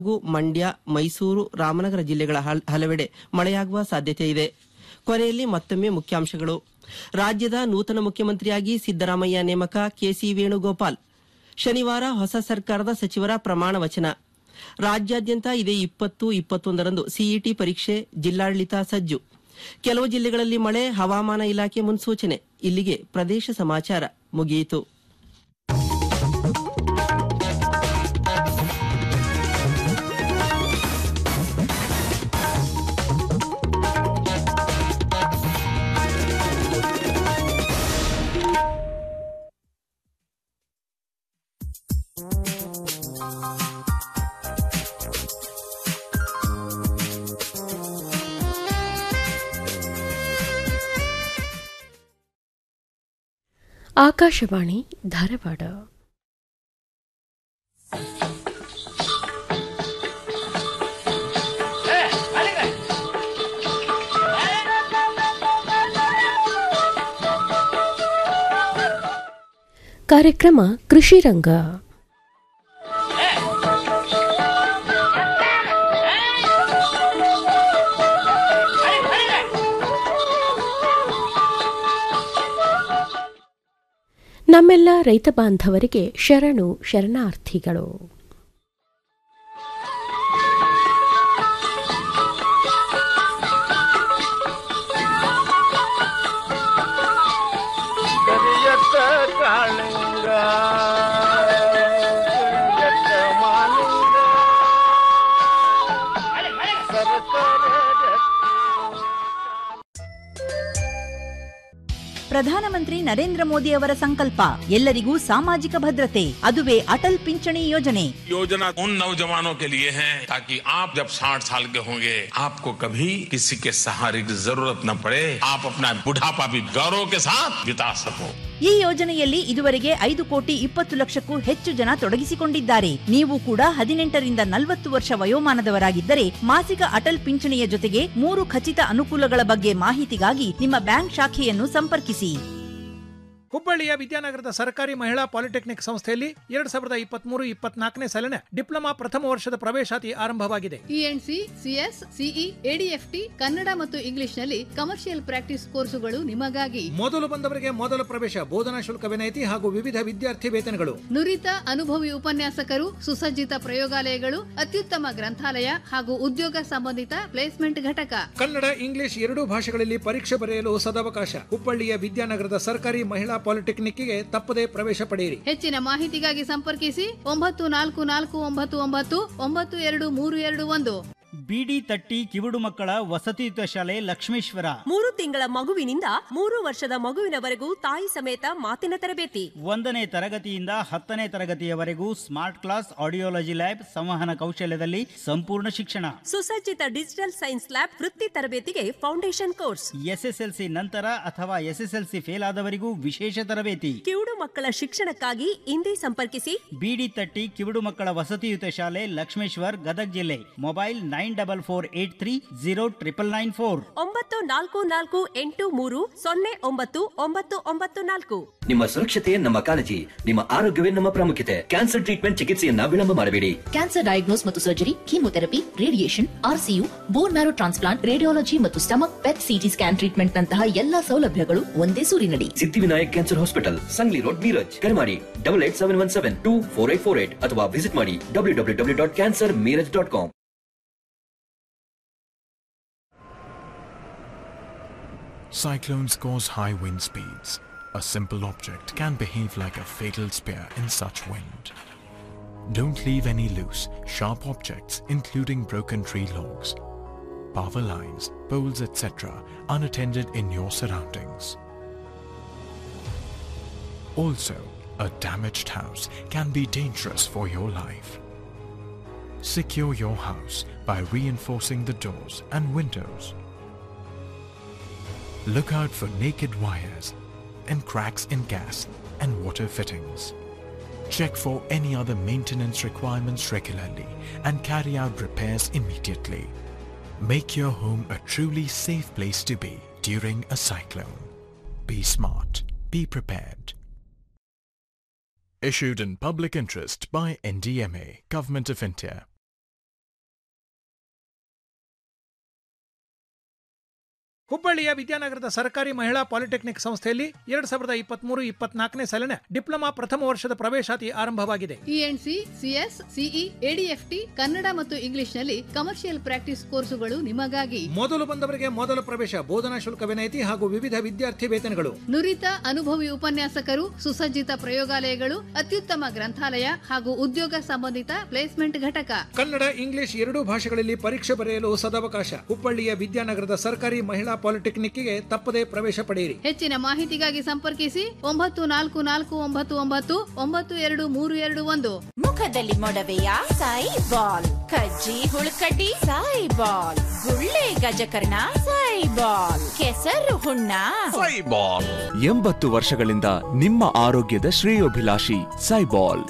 ಹಾಗೂ ಮಂಡ್ಯ ಮೈಸೂರು ರಾಮನಗರ ಜಿಲ್ಲೆಗಳ ಹಲ್- ಹಲವೆಡೆ ಮಳೆಯಾಗುವ ಸಾಧ್ಯತೆ ಇದೆ ಕೊನೆಯಲ್ಲಿ ಮತ್ತೊಮ್ಮೆ ಮುಖ್ಯಾಂಶಗಳು ರಾಜ್ಯದ ನೂತನ ಮುಖ್ಯಮಂತ್ರಿಯಾಗಿ ಸಿದ್ದರಾಮಯ್ಯ ನೇಮಕ ಕೆಸಿ ವೇಣುಗೋಪಾಲ್ ಶನಿವಾರ ಹೊಸ ಸರ್ಕಾರದ ಸಚಿವರ ಪ್ರಮಾಣ ವಚನ ರಾಜ್ಯಾದ್ಯಂತ ಇದೇ ಇಪ್ಪತ್ತು ಇಪ್ಪತ್ತೊಂದರಂದು ಸಿಇಟಿ ಪರೀಕ್ಷೆ ಜಿಲ್ಲಾಡಳಿತ ಸಜ್ಜು ಕೆಲವು ಜಿಲ್ಲೆಗಳಲ್ಲಿ ಮಳೆ ಹವಾಮಾನ ಇಲಾಖೆ ಮುನ್ಸೂಚನೆ ಇಲ್ಲಿಗೆ ಪ್ರದೇಶ ಸಮಾಚಾರ ಮುಗಿಯಿತು ಆಕಾಶವಾಣಿ ಧಾರವಾಡ ಕಾರ್ಯಕ್ರಮ ಕೃಷಿ ರಂಗ ನಮ್ಮೆಲ್ಲ ರೈತ ಬಾಂಧವರಿಗೆ ಶರಣು ಶರಣಾರ್ಥಿಗಳು ಕರಿಯತ್ತ ಕಾಳಿಂಗ ಕರಿಯತ್ತ ಮಾಲಿಂಗ ಸರಸರ ಪ್ರಧಾನಮಂತ್ರಿ ನರೇಂದ್ರ ಮೋದಿ ಅವರ ಸಂಕಲ್ಪ ಎಲ್ಲರಿಗೂ ಸಾಮಾಜಿಕ ಭದ್ರತೆ ಅದುವೇ ಅಟಲ್ ಪಿಂಚಣಿ ಯೋಜನೆ योजना उन नौजवानों के लिए है ताकि आप जब 60 साल के होंगे आपको कभी किसी के सहारे की जरूरत न पड़े आप अपना बुढ़ापा भी गौरव के साथ बिता सको ಈ ಯೋಜನೆಯಲ್ಲಿ ಇದುವರೆಗೆ ಐದು ಕೋಟಿ ಇಪ್ಪತ್ತು ಲಕ್ಷಕ್ಕೂ ಹೆಚ್ಚು ಜನ ತೊಡಗಿಸಿಕೊಂಡಿದ್ದಾರೆ ನೀವು ಕೂಡ ಹದಿನೆಂಟರಿಂದ ನಲವತ್ತು ವರ್ಷ ವಯೋಮಾನದವರಾಗಿದ್ದರೆ ಮಾಸಿಕ ಅಟಲ್ ಪಿಂಚಣಿಯ ಜೊತೆಗೆ ಮೂರು ಖಚಿತ ಅನುಕೂಲಗಳ ಬಗ್ಗೆ ಮಾಹಿತಿಗಾಗಿ ನಿಮ್ಮ ಬ್ಯಾಂಕ್ ಶಾಖೆಯನ್ನು ಸಂಪರ್ಕಿಸಿ ಹುಬ್ಬಳ್ಳಿಯ ವಿದ್ಯಾನಗರದ ಸರ್ಕಾರಿ ಮಹಿಳಾ ಪಾಲಿಟೆಕ್ನಿಕ್ ಸಂಸ್ಥೆಯಲ್ಲಿ ಎರಡ್ ಸಾವಿರದ ಇಪ್ಪತ್ಮೂರು ಇಪ್ಪತ್ನಾಲ್ಕನೇ ಸಾಲಿನ ಡಿಪ್ಲೊಮಾ ಪ್ರಥಮ ವರ್ಷದ ಪ್ರವೇಶಾತಿ ಆರಂಭವಾಗಿದೆ ENC CS CE ADFT Kannada ಮತ್ತು ಇಂಗ್ಲಿಷ್ನಲ್ಲಿ ಕಮರ್ಷಿಯಲ್ ಪ್ರಾಕ್ಟೀಸ್ ಕೋರ್ಸುಗಳು ನಿಮಗಾಗಿ ಮೊದಲು ಬಂದವರಿಗೆ ಮೊದಲ ಪ್ರವೇಶ ಬೋಧನಾ ಶುಲ್ಕ ವಿನಾಯಿತಿ ಹಾಗೂ ವಿವಿಧ ವಿದ್ಯಾರ್ಥಿ ವೇತನಗಳು ನುರಿತ ಅನುಭವಿ ಉಪನ್ಯಾಸಕರು ಸುಸಜ್ಜಿತ ಪ್ರಯೋಗಾಲಯಗಳು ಅತ್ಯುತ್ತಮ ಗ್ರಂಥಾಲಯ ಹಾಗೂ ಉದ್ಯೋಗ ಸಂಬಂಧಿತ ಪ್ಲೇಸ್ಮೆಂಟ್ ಘಟಕ ಕನ್ನಡ ಇಂಗ್ಲಿಷ್ ಎರಡೂ ಭಾಷೆಗಳಲ್ಲಿ ಪರೀಕ್ಷೆ ಬರೆಯಲು ಸದಾವಕಾಶ ಹುಬ್ಬಳ್ಳಿಯ ವಿದ್ಯಾನಗರದ ಸರ್ಕಾರಿ ಮಹಿಳಾ ಪಾಲಿಟೆಕ್ನಿಕ್ಗೆ ತಪ್ಪದೇ ಪ್ರವೇಶ ಪಡೆಯಿರಿ ಹೆಚ್ಚಿನ ಮಾಹಿತಿಗಾಗಿ ಸಂಪರ್ಕಿಸಿ ಒಂಬತ್ತು ನಾಲ್ಕು ನಾಲ್ಕು ಒಂಬತ್ತು ಒಂಬತ್ತು ಒಂಬತ್ತು ಎರಡು ಮೂರು ಎರಡು ಒಂದು ಬಿಡಿ ತಟ್ಟಿ ಕಿವುಡು ಮಕ್ಕಳ ವಸತಿಯುತ ಶಾಲೆ ಲಕ್ಷ್ಮೇಶ್ವರ ಮೂರು ತಿಂಗಳ ಮಗುವಿನಿಂದ ಮೂರು ವರ್ಷದ ಮಗುವಿನವರೆಗೂ ತಾಯಿ ಸಮೇತ ಮಾತಿನ ತರಬೇತಿ ಒಂದನೇ ತರಗತಿಯಿಂದ ಹತ್ತನೇ ತರಗತಿಯವರೆಗೂ ಸ್ಮಾರ್ಟ್ ಕ್ಲಾಸ್ ಆಡಿಯೋಲಜಿ ಲ್ಯಾಬ್ ಸಂವಹನ ಕೌಶಲ್ಯದಲ್ಲಿ ಸಂಪೂರ್ಣ ಶಿಕ್ಷಣ ಸುಸಜ್ಜಿತ ಡಿಜಿಟಲ್ ಸೈನ್ಸ್ ಲ್ಯಾಬ್ ವೃತ್ತಿ ತರಬೇತಿಗೆ ಫೌಂಡೇಶನ್ ಕೋರ್ಸ್ ಎಸ್ಎಸ್ಎಲ್ಸಿ ನಂತರ ಅಥವಾ ಎಸ್ಎಸ್ಎಲ್ಸಿ ಫೇಲ್ ಆದವರಿಗೂ ವಿಶೇಷ ತರಬೇತಿ ಕಿವುಡು ಮಕ್ಕಳ ಶಿಕ್ಷಣಕ್ಕಾಗಿ ಇಂದೇ ಸಂಪರ್ಕಿಸಿ ಬಿಡಿ ತಟ್ಟಿ ಕಿವುಡು ಮಕ್ಕಳ ವಸತಿಯುತ ಶಾಲೆ ಲಕ್ಷ್ಮೇಶ್ವರ್ ಗದಗ್ ಜಿಲ್ಲೆ mobile nine double four eight three zero triple nine four ಒಂಬತ್ತು ನಾಲ್ಕು ನಾಲ್ಕು ಎಂಟು ಮೂರು ಸೊನ್ನೆ ಒಂಬತ್ತು ಒಂಬತ್ತು ಒಂಬತ್ತು ನಾಲ್ಕು ನಿಮ್ಮ ಸುರಕ್ಷತೆ ನಮ್ಮ ಕಾಳಜಿ ನಿಮ್ಮ ಆರೋಗ್ಯವೇ ನಮ್ಮ ಪ್ರಾಮುಖ್ಯತೆ ಕ್ಯಾನ್ಸರ್ ಟ್ರೀಟ್ಮೆಂಟ್ ಚಿಕಿತ್ಸೆಯನ್ನ ವಿಳಂಬ ಮಾಡಬೇಡಿ ಕ್ಯಾನ್ಸರ್ ಡಯಾಗ್ನೋಸ್ ಮತ್ತು surgery chemotherapy radiation RCU bone marrow transplant radiology ಮತ್ತು stomach PET CT scan treatment ನಂತಹ ಎಲ್ಲಾ ಸೌಲಭ್ಯಗಳು ಒಂದೇ ಸೂರಿನಡಿ Siddhivinayak cancer hospital Sangli road Miraj ಕರೆ ಮಾಡಿ double eight seven one seven two four eight four eight ಅಥವಾ ವಿಸಿಟ್ ಮಾಡಿ W W W dot cancer Miraj dot com Cyclones cause high wind speeds. A simple object can behave like a fatal spear in such wind. Don't leave any loose, sharp objects, including broken tree logs, power lines, poles, etc., unattended in your surroundings. Also, a damaged house can be dangerous for your life. Secure your house by reinforcing the doors and windows. Look out for naked wires and cracks in gas and water fittings. Check for any other maintenance requirements regularly and carry out repairs immediately. Make your home a truly safe place to be during a cyclone. Be smart. Be prepared. Issued in public interest by NDMA, Government of India. ಹುಬ್ಬಳ್ಳಿಯ ವಿದ್ಯಾನಗರದ ಸರ್ಕಾರಿ ಮಹಿಳಾ polytechnic ಸಂಸ್ಥೆಯಲ್ಲಿ ಎರಡ್ ಸಾವಿರದ ಇಪ್ಪತ್ಮೂರು ಇಪ್ಪತ್ನಾಲ್ಕನೇ ಸಾಲಿನ diploma ಪ್ರಥಮ ವರ್ಷದ ಪ್ರವೇಶಾತಿ ಆರಂಭವಾಗಿದೆ ENC CS CE ADFT Kannada ಮತ್ತು ಇಂಗ್ಲಿಷ್ನಲ್ಲಿ ಕಮರ್ಷಿಯಲ್ ಪ್ರಾಕ್ಟೀಸ್ ಕೋರ್ಸುಗಳು ನಿಮಗಾಗಿ ಮೊದಲು ಬಂದವರಿಗೆ ಮೊದಲ ಪ್ರವೇಶ ಬೋಧನಾ ಶುಲ್ಕ ವಿನಾಯಿತಿ ಹಾಗೂ ವಿವಿಧ ವಿದ್ಯಾರ್ಥಿ ವೇತನಗಳು ನುರಿತ ಅನುಭವಿ ಉಪನ್ಯಾಸಕರು ಸುಸಜ್ಜಿತ ಪ್ರಯೋಗಾಲಯಗಳು ಅತ್ಯುತ್ತಮ ಗ್ರಂಥಾಲಯ ಹಾಗೂ ಉದ್ಯೋಗ ಸಂಬಂಧಿತ ಪ್ಲೇಸ್ಮೆಂಟ್ ಘಟಕ ಕನ್ನಡ ಇಂಗ್ಲಿಷ್ ಎರಡೂ ಭಾಷೆಗಳಲ್ಲಿ ಪರೀಕ್ಷೆ ಬರೆಯಲು ಸದಾವಕಾಶ ಹುಬ್ಬಳ್ಳಿಯ ವಿದ್ಯಾನಗರದ ಸರ್ಕಾರಿ ಮಹಿಳಾ ಪಾಲಿಟೆಕ್ನಿಕ್ಗೆ ತಪ್ಪದೇ ಪ್ರವೇಶ ಪಡೆಯಿರಿ ಹೆಚ್ಚಿನ ಮಾಹಿತಿಗಾಗಿ ಸಂಪರ್ಕಿಸಿ ಒಂಬತ್ತು ನಾಲ್ಕು ನಾಲ್ಕು ಒಂಬತ್ತು ಒಂಬತ್ತು ಒಂಬತ್ತು ಎರಡು ಮೂರು ಎರಡು ಒಂದು ಮುಖದಲ್ಲಿ ಮೊಡವೆಯ ಸಾಯಿ ಬಾಲ್ ಕಜ್ಜಿ ಹುಳುಕಡ್ಡಿ ಸಾಯಿ ಬಾಲ್ ಗುಳ್ಳೆ ಗಜಕರ್ಣ ಸಾಯಿ ಬಾಲ್ ಕೆಸರು ಹುಣ್ಣ ಸೈಬಾಲ್ ಎಂಬತ್ತು ವರ್ಷಗಳಿಂದ ನಿಮ್ಮ ಆರೋಗ್ಯದ ಶ್ರೇಯೋಭಿಲಾಷಿ ಸೈಬಾಲ್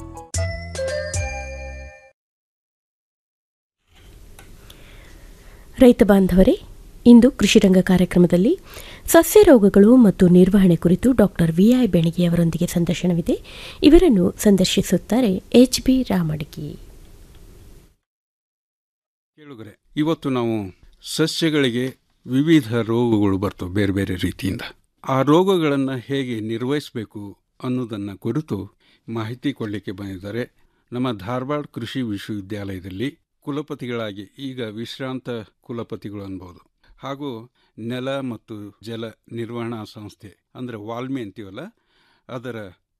ರೈತ ಬಾಂಧವರೇ ಇಂದು ಕೃಷಿರಂಗ ಕಾರ್ಯಕ್ರಮದಲ್ಲಿ ಸಸ್ಯ ರೋಗಗಳು ಮತ್ತು ನಿರ್ವಹಣೆ ಕುರಿತು ಡಾಕ್ಟರ್ ವಿಐ ಬೆಣಗಿ ಅವರೊಂದಿಗೆ ಸಂದರ್ಶನವಿದೆ ಇವರನ್ನು ಸಂದರ್ಶಿಸುತ್ತಾರೆ ಎಚ್ ಬಿ ರಾಮಡಿಗಿ ಕೇಳುಗರೆ ಇವತ್ತು ನಾವು ಸಸ್ಯಗಳಿಗೆ ವಿವಿಧ ರೋಗಗಳು ಬರ್ತವೆ ಬೇರೆ ಬೇರೆ ರೀತಿಯಿಂದ ಆ ರೋಗಗಳನ್ನು ಹೇಗೆ ನಿರ್ವಹಿಸಬೇಕು ಅನ್ನೋದನ್ನು ಕುರಿತು ಮಾಹಿತಿ ಕೊಡಲಿಕ್ಕೆ ಬಂದಿದ್ದಾರೆ ನಮ್ಮ ಧಾರವಾಡ ಕೃಷಿ ವಿಶ್ವವಿದ್ಯಾಲಯದಲ್ಲಿ ಕುಲಪತಿಗಳಾಗಿ ಈಗ ವಿಶ್ರಾಂತ ಕುಲಪತಿಗಳು ಅನ್ಬೋದು ಹಾಗೂ ನೆಲ ಮತ್ತು ಜಲ ನಿರ್ವಹಣಾ ಸಂಸ್ಥೆ ಅಂದರೆ ವಾಲ್ಮಿ ಅಂತೀವಲ್ಲ ಅದರ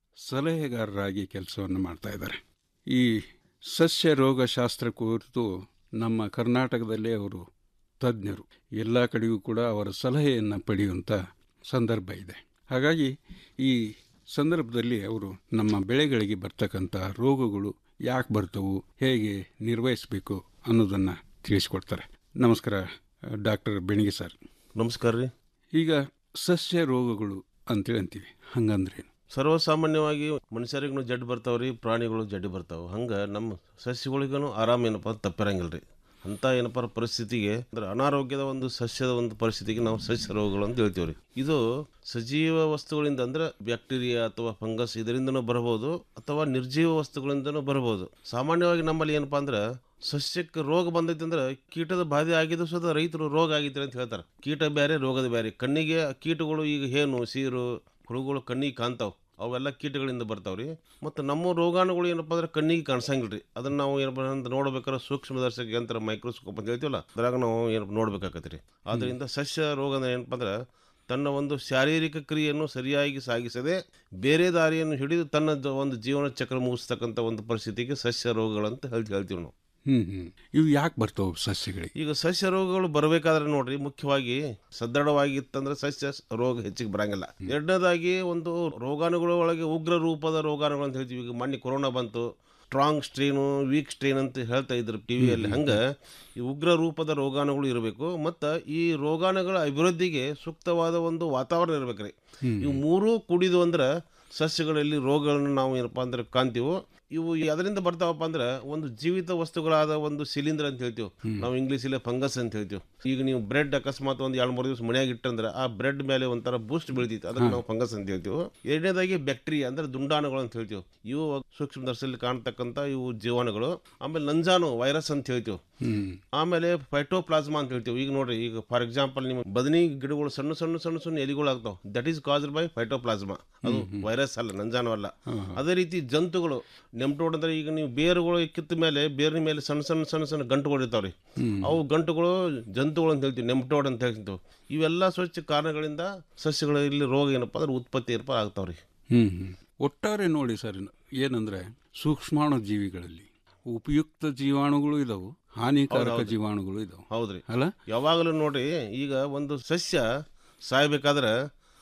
ಸಲಹೆಗಾರರಾಗಿ ಕೆಲಸವನ್ನು ಮಾಡ್ತಾ ಇದ್ದಾರೆ ಈ ಸಸ್ಯ ರೋಗಶಾಸ್ತ್ರ ಕುರಿತು ನಮ್ಮ ಕರ್ನಾಟಕದಲ್ಲೇ ಅವರು ತಜ್ಞರು ಎಲ್ಲ ಕಡೆಯೂ ಕೂಡ ಅವರ ಸಲಹೆಯನ್ನು ಪಡೆಯುವಂಥ ಸಂದರ್ಭ ಇದೆ ಹಾಗಾಗಿ ಈ ಸಂದರ್ಭದಲ್ಲಿ ಅವರು ನಮ್ಮ ಬೆಳೆಗಳಿಗೆ ಬರ್ತಕ್ಕಂಥ ರೋಗಗಳು ಯಾಕೆ ಬರ್ತವು ಹೇಗೆ ನಿರ್ವಹಿಸಬೇಕು ಅನ್ನೋದನ್ನು ತಿಳಿಸ್ಕೊಡ್ತಾರೆ ನಮಸ್ಕಾರ ಡಾಕ್ಟರ್ ಬೆಣಿಗೆ ಸರ್ ನಮಸ್ಕಾರ ರೀ ಈಗ ಸಸ್ಯ ರೋಗಗಳು ಅಂತೇಳಿ ಅಂತೀವಿ ಹಂಗಂದ್ರೆ ಸರ್ವಸಾಮಾನ್ಯವಾಗಿ ಮನುಷ್ಯರಿಗೂ ಜಡ್ಡು ಬರ್ತಾವ್ರಿ ಪ್ರಾಣಿಗಳು ಜಡ್ಡು ಬರ್ತಾವೆ ಹಂಗೆ ನಮ್ಮ ಸಸ್ಯಗಳಿಗೂ ಆರಾಮ ಏನಪ್ಪ ತಪ್ಪಿರಂಗಿಲ್ಲ ರೀ ಅಂಥ ಏನಪ್ಪ ಪರಿಸ್ಥಿತಿಗೆ ಅಂದ್ರೆ ಅನಾರೋಗ್ಯದ ಒಂದು ಸಸ್ಯದ ಒಂದು ಪರಿಸ್ಥಿತಿಗೆ ನಾವು ಸಸ್ಯ ರೋಗಗಳು ಅಂತ ಹೇಳ್ತೀವಿ ರೀ ಇದು ಸಜೀವ ವಸ್ತುಗಳಿಂದ ಅಂದ್ರೆ ಬ್ಯಾಕ್ಟೀರಿಯಾ ಅಥವಾ ಫಂಗಸ್ ಇದರಿಂದನೂ ಬರಬಹುದು ಅಥವಾ ನಿರ್ಜೀವ ವಸ್ತುಗಳಿಂದನೂ ಬರಬಹುದು ಸಾಮಾನ್ಯವಾಗಿ ನಮ್ಮಲ್ಲಿ ಏನಪ್ಪಾ ಅಂದ್ರೆ ಸಸ್ಯಕ್ಕೆ ರೋಗ ಬಂದೈತೆ ಅಂದ್ರೆ ಕೀಟದ ಬಾಧೆ ಆಗಿದ್ದು ಸಹ ರೈತರು ರೋಗ ಆಗಿದ್ರೆ ಅಂತ ಹೇಳ್ತಾರೆ ಕೀಟ ಬೇರೆ ರೋಗದ ಬೇರೆ ಕಣ್ಣಿಗೆ ಕೀಟಗಳು ಈಗ ಹೇನು ಸೀರು ಹುಳುಗಳು ಕಣ್ಣಿಗೆ ಕಾಣ್ತಾವೆ ಅವೆಲ್ಲ ಕೀಟಗಳಿಂದ ಬರ್ತಾವ್ರಿ ಮತ್ತು ನಮ್ಮ ರೋಗಾಣುಗಳು ಏನಪ್ಪ ಅಂದ್ರೆ ಕಣ್ಣಿಗೆ ಕಾಣಿಸಂಗಿಲ್ಲ ರೀ ಅದನ್ನು ನಾವು ಏನಪ್ಪ ಅಂತ ನೋಡ್ಬೇಕಾದ್ರೆ ಸೂಕ್ಷ್ಮದರ್ಶಕ ಯಂತ್ರ ಮೈಕ್ರೋಸ್ಕೋಪ್ ಅಂತ ಹೇಳ್ತೀವಲ್ಲ ಅದ್ರಾಗ ನಾವು ಏನಪ್ಪ ನೋಡ್ಬೇಕಾಗತ್ತೆ ರೀ ಆದ್ದರಿಂದ ಸಸ್ಯ ರೋಗ ಅಂದ್ರೆ ಏನಪ್ಪ ಅಂದ್ರೆ ತನ್ನ ಒಂದು ಶಾರೀರಿಕ ಕ್ರಿಯೆಯನ್ನು ಸರಿಯಾಗಿ ಸಾಗಿಸದೆ ಬೇರೆ ದಾರಿಯನ್ನು ಹಿಡಿದು ತನ್ನ ಜ- ಒಂದು ಜೀವನ ಚಕ್ರ ಮುಗಿಸ್ತಕ್ಕಂಥ ಒಂದು ಪರಿಸ್ಥಿತಿಗೆ ಸಸ್ಯ ರೋಗಗಳಂತ ಹೇಳ್ತಿ ಹೇಳ್ತೀವಿ ನಾವು ಹ್ಮ್ ಹ್ಮ್ ಇವು ಯಾಕೆ ಬರ್ತವೆ ಸಸ್ಯಗಳಿಗೆ ಈಗ ಸಸ್ಯ ರೋಗಗಳು ಬರಬೇಕಾದ್ರೆ ನೋಡ್ರಿ ಮುಖ್ಯವಾಗಿ ಸದೃಢವಾಗಿತ್ತಂದ್ರೆ ಸಸ್ಯ ರೋಗ ಹೆಚ್ಚಿಗೆ ಬರಂಗಿಲ್ಲ ಎರಡನೇದಾಗಿ ಒಂದು ರೋಗಾಣುಗಳ ಒಳಗೆ ಉಗ್ರ ರೂಪದ ರೋಗಾಣುಗಳು ಅಂತ ಹೇಳ್ತೀವಿ ಈಗ ಮೊನ್ನೆ ಕೊರೋನಾ ಬಂತು ಸ್ಟ್ರಾಂಗ್ ಸ್ಟ್ರೇನು ವೀಕ್ ಸ್ಟ್ರೇನ್ ಅಂತ ಹೇಳ್ತಾ ಇದ್ರು ಟಿವಿಯಲ್ಲಿ ಹಂಗೆ ಈ ಉಗ್ರ ರೂಪದ ರೋಗಾಣುಗಳು ಇರಬೇಕು ಮತ್ತು ಈ ರೋಗಾಣುಗಳ ಅಭಿವೃದ್ಧಿಗೆ ಸೂಕ್ತವಾದ ಒಂದು ವಾತಾವರಣ ಇರ್ಬೇಕ್ರಿ ಇವು ಮೂರೂ ಕುಡಿದು ಅಂದ್ರೆ ಸಸ್ಯಗಳಲ್ಲಿ ರೋಗಗಳನ್ನು ನಾವು ಏನಪ್ಪ ಅಂದ್ರೆ ಕಾಣ್ತೀವೋ ಇವು ಅದರಿಂದ ಬರ್ತಾವಪ್ಪ ಅಂದ್ರೆ ಒಂದು ಜೀವಿತ ವಸ್ತುಗಳಾದ ಒಂದು ಸಿಲಿಂಡರ್ ಅಂತ ಹೇಳ್ತೀವಿ ನಾವು ಇಂಗ್ಲೀಷಲ್ಲಿ ಫಂಗಸ್ ಅಂತ ಹೇಳ್ತೀವಿ ಈಗ ನೀವು ಬ್ರೆಡ್ ಅಕಸ್ಮಾತ್ ಒಂದು ಎರಡು ಮೂರು ದಿವಸ ಮನೆಯಾಗ ಇಟ್ಟಂದ್ರೆ ಆ ಬ್ರೆಡ್ ಮೇಲೆ ಒಂಥರ ಬೂಸ್ಟ್ ಬೀಳ್ತೈತಿ ಅದಕ್ಕೆ ನಾವು ಫಂಗಸ್ ಅಂತ ಹೇಳ್ತೀವಿ ಎರಡನೇದಾಗಿ ಬ್ಯಾಕ್ಟೀರಿಯಾ ಅಂದ್ರೆ ದುಂಡಾಣುಗಳು ಅಂತ ಹೇಳ್ತೀವಿ ಇವು ಸೂಕ್ಷ್ಮದರ್ಶದಲ್ಲಿ ಕಾಣ್ತಕ್ಕಂಥ ಇವು ಜೀವಾಣುಗಳು ಆಮೇಲೆ ನಂಜಾನು ವೈರಸ್ ಅಂತ ಹೇಳ್ತೀವಿ ಆಮೇಲೆ ಫೈಟೋಪ್ಲಾಸ್ಮಾ ಅಂತ ಹೇಳ್ತೀವಿ ಈಗ ನೋಡ್ರಿ ಈಗ ಫಾರ್ ಎಕ್ಸಾಂಪಲ್ ನಿಮ್ಮ ಬದನಿ ಗಿಡಗಳು ಸಣ್ಣ ಸಣ್ಣ ಸಣ್ಣ ಸಣ್ಣ ಎಲಿಗಳು ಆಗ್ತಾವೆ that is caused by phytoplasma ಅದು ವೈರಸ್ ಅಲ್ಲ ನಂಜಾನು ಅಲ್ಲ ಅದೇ ರೀತಿ ಜಂತುಗಳು ನೆಮ್ಟೋಡ್ ಅಂದ್ರೆ ಈಗ ನೀವು ಬೇರುಗಳು ಕಿತ್ತ ಮೇಲೆ ಬೇರಿನ ಮೇಲೆ ಸಣ್ಣ ಸಣ್ಣ ಸಣ್ಣ ಸಣ್ಣ ಗಂಟುಗಳು ಇರ್ತಾವ್ರಿ ಅವು ಗಂಟುಗಳು ಜಂತುಗಳು ಅಂತ ಹೇಳ್ತೀವಿ ನೆಮ್ಟೋಡ್ ಅಂತ ಹೇಳ್ತೀವಿ ಇವೆಲ್ಲ ಸ್ವಚ್ಛ ಕಾರಣಗಳಿಂದ ಸಸ್ಯಗಳಲ್ಲಿ ರೋಗ ಏನಪ್ಪ ಅಂದ್ರೆ ಉತ್ಪತ್ತಿ ಏರ್ಪ ಆಗ್ತಾವ್ರಿ ಹ್ಮ್ ಹ್ಮ್. ಒಟ್ಟಾರೆ ನೋಡಿ ಸರ್ ಏನಂದ್ರೆ ಸೂಕ್ಷ್ಮಾಣು ಜೀವಿಗಳಲ್ಲಿ ಉಪಯುಕ್ತ ಜೀವಾಣುಗಳು ಇದಾವು ಹಾನಿಕಾರಕ ಹೌದೌದು. ಜೀವಾಣುಗಳು ಇದಾವು ಹೌದ್ರಿ ಅಲ್ಲ ಯಾವಾಗಲೂ ನೋಡ್ರಿ ಈಗ ಒಂದು ಸಸ್ಯ ಸಾಯ್ಬೇಕಾದ್ರೆ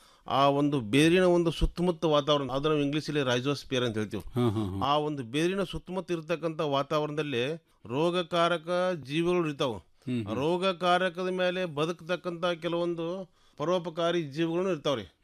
ಆ ಒಂದು ಬೇರಿನ ಒಂದು ಸುತ್ತಮುತ್ತ ವಾತಾವರಣ ಅದನ್ನು ನಾವು ಇಂಗ್ಲೀಷಲ್ಲಿ ರೈಜೋಸ್ಪಿಯರ್ ಅಂತ ಹೇಳ್ತೀವಿ ಹಾ, ಹಾ, ಹಾ. ಆ ಒಂದು ಬೇರಿನ ಸುತ್ತಮುತ್ತ ಇರತಕ್ಕಂಥ ವಾತಾವರಣದಲ್ಲಿ ರೋಗಕಾರಕ ಜೀವಿಗಳು ಇರ್ತಾವೆ ರೋಗಕಾರಕದ ಮೇಲೆ ಬದುಕತಕ್ಕಂಥ ಕೆಲವೊಂದು ಪರೋಪಕಾರಿ ಜೀವಿಗಳು ಇರ್ತಾವ್ರಿ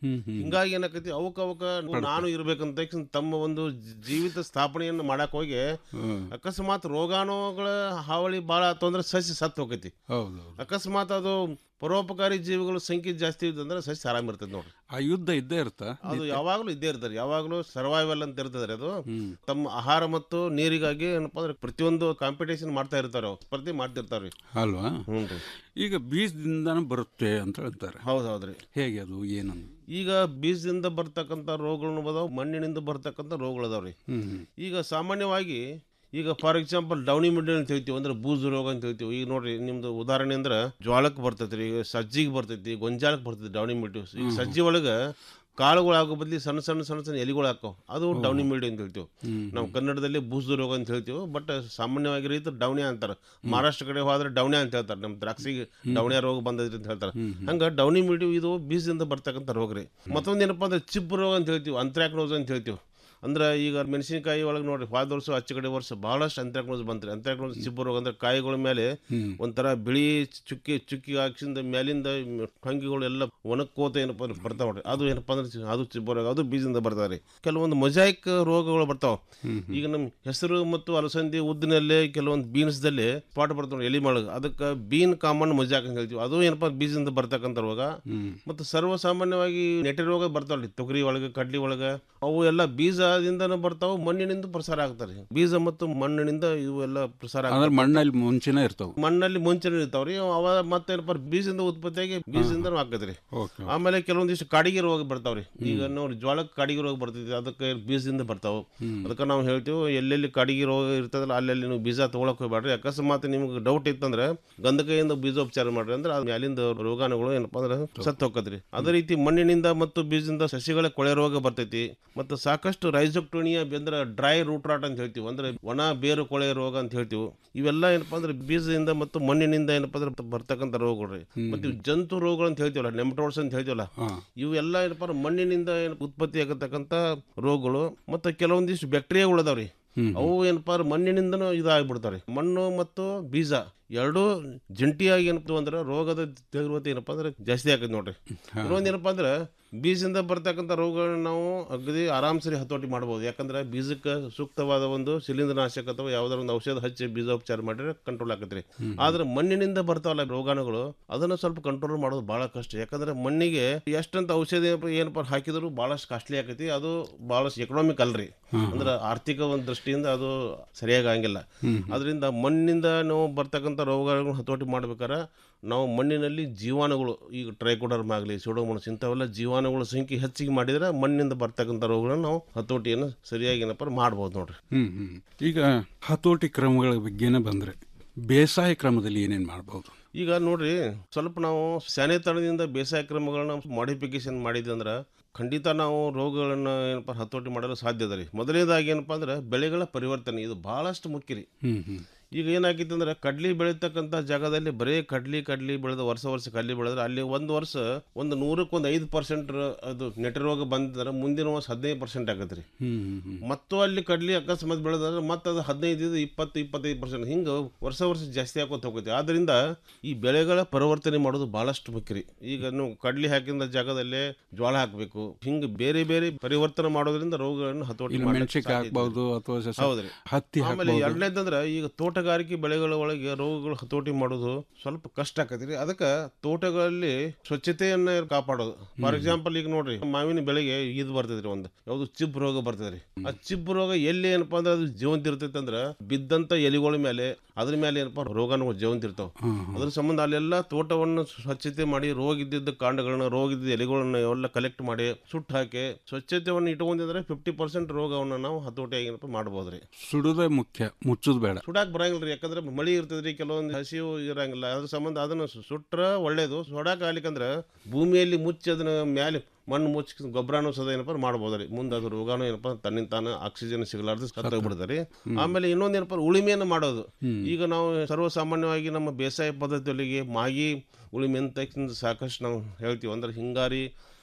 ಹ್ಮ್, ಹ್ಮ್. ಹಿಂಗಾಗಿ ಏನಾಕೈತಿ ಅವಕ್ಕ ಅವಕ್ಕ ನಾನು ಇರ್ಬೇಕಂತ ತಕ್ಷಣ ತಮ್ಮ ಒಂದು ಜಿ- ಜೀವಿತ ಸ್ಥಾಪನೆಯನ್ನು ಮಾಡಕ್ ಹೋಗಿ ಹ್ಮ್. ಅಕಸ್ಮಾತ್ ರೋಗಾಣುಗಳ ಹಾವಳಿ ಭಾಳ ಆತು ಅಂದ್ರೆ ಸಸ್ಯ ಸತ್ತು ಹೋಗೈತಿ ಹೌದು ಅಕಸ್ಮಾತ್ ಅದು ಪರೋಪಕಾರಿ ಜೀವಿಗಳ ಸಂಖ್ಯೆ ಜಾಸ್ತಿ ಇರ್ತಂದ್ರೆ ಸಸ್ಯ ಆರಾಮ ಇರ್ತದೆ ನೋಡ್ರಿ ಆ ಯುದ್ಧ ಇದ್ದೇ ಇರುತ್ತಾ ಅದು ಯಾವಾಗಲೂ ಇದ್ದೇ ಇರ್ತಾರೆ ಯಾವಾಗಲೂ ಸರ್ವೈವಲ್ ಅಂತ ಇರ್ತದೆ ಅದು ತಮ್ಮ ಆಹಾರ ಮತ್ತು ನೀರಿಗಾಗಿ ಏನಪ್ಪಾ ಅಂದ್ರೆ ಪ್ರತಿಯೊಂದು ಕಾಂಪಿಟೇಷನ್ ಮಾಡ್ತಾ ಇರ್ತಾರೆ ಅವ್ರು ಸ್ಪರ್ಧೆ ಮಾಡ್ತಿರ್ತಾವ್ರಿ ಅಲ್ವಾ ಹ್ಞೂ ರೀ ಈಗ ಬೀಜದಿಂದಾನು ಬರುತ್ತೆ ಅಂತ ಹೇಳ್ತಾರೆ ಹೌದು ಹೌದ್ರಿ ಹೇಗೆ ಅದು ಏನನ್ನು ಈಗ ಬೀಜದಿಂದ ಬರ್ತಕ್ಕಂಥ ರೋಗಗಳು ಅದಾವ ಮಣ್ಣಿನಿಂದ ಬರ್ತಕ್ಕಂಥ ರೋಗಗಳು ಅದಾವ್ರಿ ಹ್ಮ್ ಈಗ ಸಾಮಾನ್ಯವಾಗಿ ಈಗ ಫಾರ್ ಎಕ್ಸಾಂಪಲ್ ಡೌನಿ ಮಿಡ್ಲ್ ಅಂತ ಹೇಳ್ತೀವಿ ಅಂದ್ರೆ ಬೂಜು ರೋಗ ಅಂತ ಹೇಳ್ತೀವಿ ಈಗ ನೋಡ್ರಿ ನಿಮ್ದು ಉದಾಹರಣೆ ಅಂದ್ರೆ ಜ್ವಾಳಕ್ಕೆ ಬರ್ತೈತಿ ಈಗ ಸಜ್ಜಿಗೆ ಬರ್ತೈತಿ ಗೊಂಜಾಳಕ್ಕೆ ಬರ್ತೈತಿ ಡೌನಿ ಮಿಡ್ಲ್ ಈಗ ಸಜ್ಜಿ ಒಳಗೆ ಕಾಳುಗಳು ಆಗೋ ಬದ್ಲಿ ಸಣ್ಣ ಸಣ್ಣ ಸಣ್ಣ ಸಣ್ಣ ಎಲಿಗಳು ಹಾಕೋ ಅದು ಡೌನಿ ಮಿಲ್ಡಿ ಅಂತ ಹೇಳ್ತೀವಿ ನಾವು ಕನ್ನಡದಲ್ಲಿ ಬೂಸು ರೋಗ ಅಂತ ಹೇಳ್ತೀವಿ ಬಟ್ ಸಾಮಾನ್ಯವಾಗಿ ರೈತರು ಡೌಣ್ಯ ಅಂತಾರೆ ಮಹಾರಾಷ್ಟ್ರ ಕಡೆ ಹೋದ್ರೆ ಡೌಣ್ಯ ಅಂತ ಹೇಳ್ತಾರೆ ನಮ್ಮ ದ್ರಾಕ್ಷಿಗೆ ಡೌಣ್ಯ ರೋಗ ಬಂದೈತ್ರಿ ಅಂತ ಹೇಳ್ತಾರೆ ಹಂಗ ಡೌನಿ ಮಿಲ್ಡಿ ಇದು ಬೀಜದಿಂದ ಬರ್ತಕ್ಕಂಥ ರೋಗ ರೀ ಮತ್ತೊಂದು ಏನಪ್ಪಾ ಅಂದ್ರೆ ಚಿಪ್ಪು ರೋಗ ಅಂತ ಹೇಳ್ತೀವಿ ಅಂತ್ರಾಕ್ನೋಸ್ ಅಂತ ಹೇಳ್ತೀವಿ ಅಂದ್ರೆ ಈಗ ಮೆಣಸಿನಕಾಯಿ ಒಳಗೆ ನೋಡ್ರಿ ಹೋದ ವರ್ಷ ಹಚ್ಚ ಕಡೆ ವರ್ಷ ಬಹಳಷ್ಟು ಅಂತ್ರಾಕ್ನೋಸ್ ಬಂತ್ರಿ ಅಂತ್ರಾಕ್ನೋಸ್ ಚಿಪ್ಪು ರೋಗ ಅಂದ್ರೆ ಕಾಯಿಗಳ ಮೇಲೆ ಒಂಥರ ಬಿಳಿ ಚುಕ್ಕಿ ಚುಕ್ಕಿ ಹಾಕ್ಸಿಂದ ಮೇಲಿಂದ ಟೊಂಗಿಗಳು ಎಲ್ಲ ಒಣಕೋತ ಏನಪ್ಪ ಅಂದ್ರೆ ಬರ್ತಾವ ನೋಡ್ರಿ ಅದು ಏನಪ್ಪ ಅಂದ್ರೆ ಚಿ- ಅದು ಚಿಪ್ಪು ರೋಗ ಅದು ಬೀಜದಿಂದ ಬರ್ತಾವ ರೀ ಕೆಲವೊಂದು ಮೊಜಾಯಿಕ್ ರೋಗಗಳು ಬರ್ತಾವ ಈಗ ನಮ್ಮ ಹೆಸರು ಮತ್ತು ಅಲಸಂದಿ ಉದ್ದಿನಲ್ಲಿ ಕೆಲವೊಂದು ಬೀನ್ಸ್ದಲ್ಲಿ ಸ್ಪಾಟ್ ಬರ್ತಾವ ಎಲಿ ಮಳಗ ಅದಕ್ಕೆ ಬೀನ್ ಕಾಮನ್ ಮೊಜಾಕ್ ಅಂತ ಹೇಳ್ತೀವಿ ಅದು ಏನಪ್ಪ ಬೀಜದಿಂದ ಬರ್ತಕ್ಕಂಥ ರೋಗ ಮತ್ತು ಸರ್ವಸಾಮಾನ್ಯವಾಗಿ ನೆಟ್ಟೆ ರೋಗ ಬರ್ತಾವಲ್ರಿ ತೊಗರಿ ಒಳಗೆ ಕಡ್ಲಿ ಒಳಗೆ ಅವು ಎಲ್ಲ ಬೀಜದಿಂದನೂ ಬರ್ತಾವ ಮಣ್ಣಿನಿಂದ ಪ್ರಸಾರ ಆಗ್ತಾರೆ ಬೀಜ ಮತ್ತು ಮಣ್ಣಿನಿಂದ ಇವು ಎಲ್ಲ ಪ್ರಸಾರ ಅಂದ್ರೆ ಆಗ್ತಾವೆ. ಮಣ್ಣಲ್ಲಿ ಮುಂಚೆನೇ ಇರ್ತಾವ ಮಣ್ಣಲ್ಲಿ ಮುಂಚೆನೇ ಇರ್ತಾವ್ರಿ ಅವ ಮತ್ತೇನಪ್ಪ ಬೀಜದಿಂದ ಉತ್ಪತ್ತಿಯಾಗಿ ಬೀಜದಿಂದನೂ ಹಾಕತ್ರಿ ಓಕೆ ಆಮೇಲೆ ಕೆಲವೊಂದಿಷ್ಟು ಕಾಡಿಗೆ ರೋಗ ಬರ್ತಾವ್ರಿ ಈಗ ನೋಡಿ ಜ್ವಾಳಕ್ಕೆ ಕಾಡಿಗೆ ರೋಗ ಬರ್ತೈತಿ ಅದಕ್ಕೆ ಬೀಜದಿಂದ ಬರ್ತಾವ ಅದಕ್ಕೆ ನಾವು ಹೇಳ್ತೀವಿ ಎಲ್ಲೆಲ್ಲಿ ಕಾಡಿಗೆ ರೋಗ ಇರ್ತದಲ್ಲ ಅಲ್ಲೆಲ್ಲಿ ನೀವು ಬೀಜ ತಗೊಳಕ್ ಹೋಗ್ಬೇಡ್ರಿ ಅಕಸ್ಮಾತ್ ನಿಮ್ಗೆ ಡೌಟ್ ಇತ್ತಂದ್ರೆ ಗಂಧಕೈಯಿಂದ ಬೀಜೋಪಚಾರ ಮಾಡ್ರಿ ಅಂದ್ರೆ ಅದ್ ಮ್ಯಾಲಿಂದ ರೋಗಾಣುಗಳು ಏನಪ್ಪಾ ಅಂದ್ರೆ ಸತ್ತು ಹೋಗತ್ರಿ ಅದೇ ರೀತಿ ಮಣ್ಣಿನಿಂದ ಮತ್ತು ಬೀಜದಿಂದ ಸಸಿಗಳ ಕೊಳೆ ರೋಗ ಬರ್ತೈತಿ ಮತ್ತು ಸಾಕಷ್ಟು ರೈಸೋಕ್ಟೋನಿಯಾ ಅಂದ್ರೆ ಡ್ರೈ ರೂಟ್ ರಾಟ್ ಅಂತ ಹೇಳ್ತೀವಿ ಅಂದ್ರೆ ಒಣ ಬೇರು ಕೊಳೆ ರೋಗ ಅಂತ ಹೇಳ್ತೀವಿ ಇವೆಲ್ಲ ಏನಪ್ಪಾ ಅಂದ್ರೆ ಬೀಜದಿಂದ ಮತ್ತು ಮಣ್ಣಿನಿಂದ ಏನಪ್ಪಾ ಅಂದ್ರೆ ಬರ್ತಕ್ಕಂಥ ರೋಗಗಳು ರೀ ಮತ್ತು ಇವು ಜಂತು ರೋಗಗಳು ಅಂತ ಹೇಳ್ತೀವಲ್ಲ ನೆಮಟೋಡ್ಸ್ ಅಂತ ಹೇಳ್ತೀವಲ್ಲ ಇವೆಲ್ಲ ಏನಪ್ಪ ಅಂದ್ರೆ ಮಣ್ಣಿನಿಂದ ಏನು ಉತ್ಪತ್ತಿ ಆಗತಕ್ಕಂಥ ರೋಗಗಳು ಮತ್ತು ಕೆಲವೊಂದಿಷ್ಟು ಬ್ಯಾಕ್ಟೀರಿಯಾಗಳು ಅದಾವ್ರಿ ಅವು ಏನಪ್ಪಾ ಅಂದ್ರೆ ಮಣ್ಣಿನಿಂದನೂ ಇದಾಗ್ಬಿಡ್ತಾವ್ರಿ ಮಣ್ಣು ಮತ್ತು ಬೀಜ ಎರಡೂ ಜಂಟಿಯಾಗಿ ಏನಪ್ಪ ಅಂದ್ರೆ ರೋಗದ ತೀವ್ರತೆ ಏನಪ್ಪಾ ಅಂದ್ರೆ ಜಾಸ್ತಿ ಆಗತ್ತೆ ನೋಡ್ರಿ ಇನ್ನೊಂದು ಏನಪ್ಪಾ ಅಂದ್ರೆ ಬೀಜದಿಂದ ಬರ್ತಕ್ಕಂಥ ರೋಗಗಳನ್ನ ನಾವು ಅಗದಿ ಆರಾಮ್ಸರಿ ಹತೋಟಿ ಮಾಡ್ಬೋದು ಯಾಕಂದ್ರೆ ಬೀಜಕ್ಕೆ ಸೂಕ್ತವಾದ ಒಂದು ಶಿಲೀಂಧ್ರನಾಶಕ ಅಥವಾ ಯಾವ್ದಾರ ಒಂದು ಔಷಧ ಹಚ್ಚಿ ಬೀಜೋಪಚಾರ ಮಾಡಿದ್ರೆ ಕಂಟ್ರೋಲ್ ಆಗತ್ರಿ ಆದ್ರೆ ಮಣ್ಣಿನಿಂದ ಬರ್ತಾವಲ್ಲ ರೋಗಾಣುಗಳು ಅದನ್ನ ಸ್ವಲ್ಪ ಕಂಟ್ರೋಲ್ ಮಾಡೋದು ಬಹಳ ಕಷ್ಟ ಯಾಕಂದ್ರೆ ಮಣ್ಣಿಗೆ ಎಷ್ಟಂತ ಔಷಧಿ ಏನಪ್ಪ- ಏನಪ್ಪ ಹಾಕಿದ್ರು ಬಹಳಷ್ಟು ಕಾಸ್ಟ್ಲಿ ಆಕೈತಿ ಅದು ಬಹಳಷ್ಟು ಎಕನಾಮಿಕ್ ಅಲ್ರಿ ಅಂದ್ರೆ ಆರ್ಥಿಕ ಒಂದು ದೃಷ್ಟಿಯಿಂದ ಅದು ಸರಿಯಾಗಿ ಆಗಂಗಿಲ್ಲ ಅದರಿಂದ ಮಣ್ಣಿನಿಂದ ನಾವು ಬರ್ತಕ್ಕಂಥ ರೋಗಗಳನ್ನು ಹತೋಟಿ ಮಾಡ್ಬೇಕಾರೆ ನಾವು ಮಣ್ಣಿನಲ್ಲಿ ಜೀವಾಣುಗಳು ಈಗ ಟ್ರೈಕೋಡರ್ಮ್ ಆಗಲಿ ಸಿಡೋಮೋನಸ್ ಇಂಥವೆಲ್ಲ ಜೀವಾಣುಗಳ ಸಂಖ್ಯೆ ಹೆಚ್ಚಿಗೆ ಮಾಡಿದ್ರೆ ಮಣ್ಣಿನಿಂದ ಬರ್ತಕ್ಕಂಥ ರೋಗಗಳನ್ನು ನಾವು ಹತೋಟಿಯನ್ನು ಸರಿಯಾಗಿ ಏನಪ್ಪ ಮಾಡ್ಬೋದು ನೋಡ್ರಿ ಹ್ಮ್ ಹ್ಮ್ ಈಗ ಹತೋಟಿ ಕ್ರಮಗಳ ಬಗ್ಗೆನೇ ಬಂದ್ರೆ ಬೇಸಾಯ ಕ್ರಮದಲ್ಲಿ ಏನೇನ್ ಮಾಡಬಹುದು ಈಗ ನೋಡ್ರಿ ಸ್ವಲ್ಪ ನಾವು ಸ್ಯಾನೆತನದಿಂದ ಬೇಸಾಯ ಕ್ರಮಗಳನ್ನ ಮಾಡಿಫಿಕೇಶನ್ ಮಾಡಿದ್ವಿ ಅಂದ್ರೆ ಖಂಡಿತ ನಾವು ರೋಗಗಳನ್ನ ಏನಪ್ಪ ಹತೋಟಿ ಮಾಡಲು ಸಾಧ್ಯ ಅದ ರೀ ಮೊದಲನೇದಾಗಿ ಏನಪ್ಪ ಅಂದ್ರೆ ಬೆಳೆಗಳ ಪರಿವರ್ತನೆ ಇದು ಬಹಳಷ್ಟು ಮುಖ್ಯ ರೀ ಹ್ಮ್ ಹ್ಮ್ ಈಗ ಏನಾಗಿತ್ತು ಅಂದ್ರೆ ಕಡ್ಲಿ ಬೆಳೀತಕ್ಕಂಥ ಜಾಗದಲ್ಲಿ ಬರೀ ಕಡ್ಲಿ ಕಡ್ಲಿ ಬೆಳೆದ ವರ್ಷ ವರ್ಷ ಕಡ್ಲಿ ಬೆಳೆದ್ರೆ ಅಲ್ಲಿ ಒಂದು ವರ್ಷ ಒಂದು ನೂರಕ್ಕೆ ಒಂದು ಐದು ಪರ್ಸೆಂಟ್ ಅದು ನೆಟ ರೋಗ ಬಂದ್ರೆ ಮುಂದಿನ ವರ್ಷ ಹದಿನೈದು ಪರ್ಸೆಂಟ್ ಆಗತ್ತೆ ರೀ ಹ್ಮ್ ಹ್ಮ್ ಹ್ಮ್ ಮತ್ತು ಅಲ್ಲಿ ಕಡ್ಲಿ ಅಕಸ್ಮಾತ್ ಬೆಳೆದ್ರೆ ಮತ್ತೆ ಅದು ಹದಿನೈದು ಇಪ್ಪತ್ತು ಇಪ್ಪತ್ತೈದು ಪರ್ಸೆಂಟ್ ಹಿಂಗೆ ವರ್ಷ ವರ್ಷ ಜಾಸ್ತಿ ಹಾಕೋತ ಹೋಗುತ್ತೆ ಆದ್ರಿಂದ ಈ ಬೆಳೆಗಳ ಪರಿವರ್ತನೆ ಮಾಡೋದು ಬಹಳಷ್ಟು ಮುಖ್ಯ ರೀ ಈಗ ನೀವು ಕಡ್ಲಿ ಹಾಕಿದ ಜಾಗದಲ್ಲೇ ಜೋಳ ಹಾಕಬೇಕು ಹಿಂಗೆ ಬೇರೆ ಬೇರೆ ಪರಿವರ್ತನೆ ಮಾಡೋದ್ರಿಂದ ರೋಗಗಳನ್ನು ಹತೋಟಿ ಇನ್ನು ಮಾಡ್ಲಿಕ್ಕೆ ಮೆಣಸಿನ್ಕಾಯಿ ಸಾಧ್ಯ ಇದೆ. ಹಾಕ್ಬೋದು ಅಥವಾ ಸ- ಹೌದ್ರಿ ಹತ್ತಿ ಆಮೇಲೆ ಹಾಕ್ಬೋದು. ಎರಡನೇದಂದ್ರೆ ಈಗ ತೋಟಗಾರಿಕೆ ಬೆಳೆಗಳ ಒಳಗೆ ರೋಗಗಳು ಹತೋಟಿ ಮಾಡೋದು ಸ್ವಲ್ಪ ಕಷ್ಟ ಆಕತ್ರಿ ಅದಕ್ಕೆ ತೋಟಗಳಲ್ಲಿ ಸ್ವಚ್ಛತೆಯನ್ನ ಕಾಪಾಡೋದು ಫಾರ್ ಎಕ್ಸಾಂಪಲ್ ಈಗ ನೋಡ್ರಿ ಮಾವಿನ ಬೆಳೆಗೆ ಇದು ಬರ್ತದ್ರಿ ಒಂದು ಯಾವ್ದು ಚಿಬ್ ರೋಗ ಬರ್ತದ್ರಿ ಆ ಚಿಬ್ ರೋಗ ಎಲ್ಲಿ ಏನಪ್ಪಾ ಅಂದ್ರೆ ಅದು ಜೀವಂತ ಇರ್ತೈತೆ ಅಂದ್ರೆ ಬಿದ್ದಂತ ಎಲಿಗಳ ಮೇಲೆ ಅದ್ರ ಮೇಲೆ ಏನಪ್ಪಾ ರೋಗಾಣುಗಳು ಜೀವಂತ ಇರ್ತಾವ ಅದ್ರ ಸಂಬಂಧ ಅಲ್ಲೆಲ್ಲ ತೋಟವನ್ನು ಸ್ವಚ್ಛತೆ ಮಾಡಿ ರೋಗ ಇದ್ದಿದ್ದ ಕಾಂಡಗಳನ್ನ ರೋಗ ಇದ್ದಿದ್ದ ಎಲೆಗಳನ್ನ ಎಲ್ಲ ಕಲೆಕ್ಟ್ ಮಾಡಿ ಸುಟ್ಟು ಹಾಕಿ ಸ್ವಚ್ಛತೆಯನ್ನು ಇಟ್ಕೊಂಡಿದ್ರೆ ಫಿಫ್ಟಿ ಪರ್ಸೆಂಟ್ ರೋಗವನ್ನು ನಾವು ಹತೋಟಿಯಾಗಿ ಏನಪ್ಪ ಮಾಡ್ಬೋದ್ರಿ ಸುಡುದೇ ಮುಖ್ಯ ಮುಚ್ಚುದು ಬೇಡ ಸುಡಾಕ್ ಬರಂಗಿಲ್ರಿ ಯಾಕಂದ್ರೆ ಮಳಿ ಇರ್ತದ್ರಿ ಕೆಲವೊಂದು ಹಸಿವು ಇರಂಗಿಲ್ಲ ಅದ್ರ ಸಂಬಂಧ ಅದನ್ನ ಸು- ಸುಟ್ರ ಒಳ್ಳೇದು ಸುಡಾಕ್ ಆಗ್ಲಿಕ್ಕಂದ್ರ ಭೂಮಿಯಲ್ಲಿ ಮುಚ್ಚಿ ಅದನ್ನ ಮ್ಯಾಲೆ ಮಣ್ಣು ಮುಚ್ಚಿ ಗೊಬ್ಬರನೂ ಸದ ಏನಪ್ಪ ಮಾಡ್ಬೋದ್ರಿ ಮುಂದೆ ಅದು ರೋಗಾನು ಏನಪ್ಪ ತನ್ನಿಂದ ತಾನು ಆಕ್ಸಿಜನ್ ಸಿಗಲಾರ್ದು ಸತ್ತೋಗ್ಬಿಡ್ತಾರೆ ಆಮೇಲೆ ಇನ್ನೊಂದು ಏನಪ್ಪ ಉಳಿಮೆಯನ್ನು ಮಾಡೋದು ಈಗ ನಾವು ಸರ್ವಸಾಮಾನ್ಯವಾಗಿ ನಮ್ಮ ಬೇಸಾಯ ಪದ್ಧತಿಯೊಳಗೆ ಮಾಗಿ ಉಳಿಮೆ ಅಂತ ತಕ್ಷಣ ಸಾಕಷ್ಟು ನಾವು ಹೇಳ್ತೀವಿ ಅಂದ್ರೆ ಹಿಂಗಾರಿ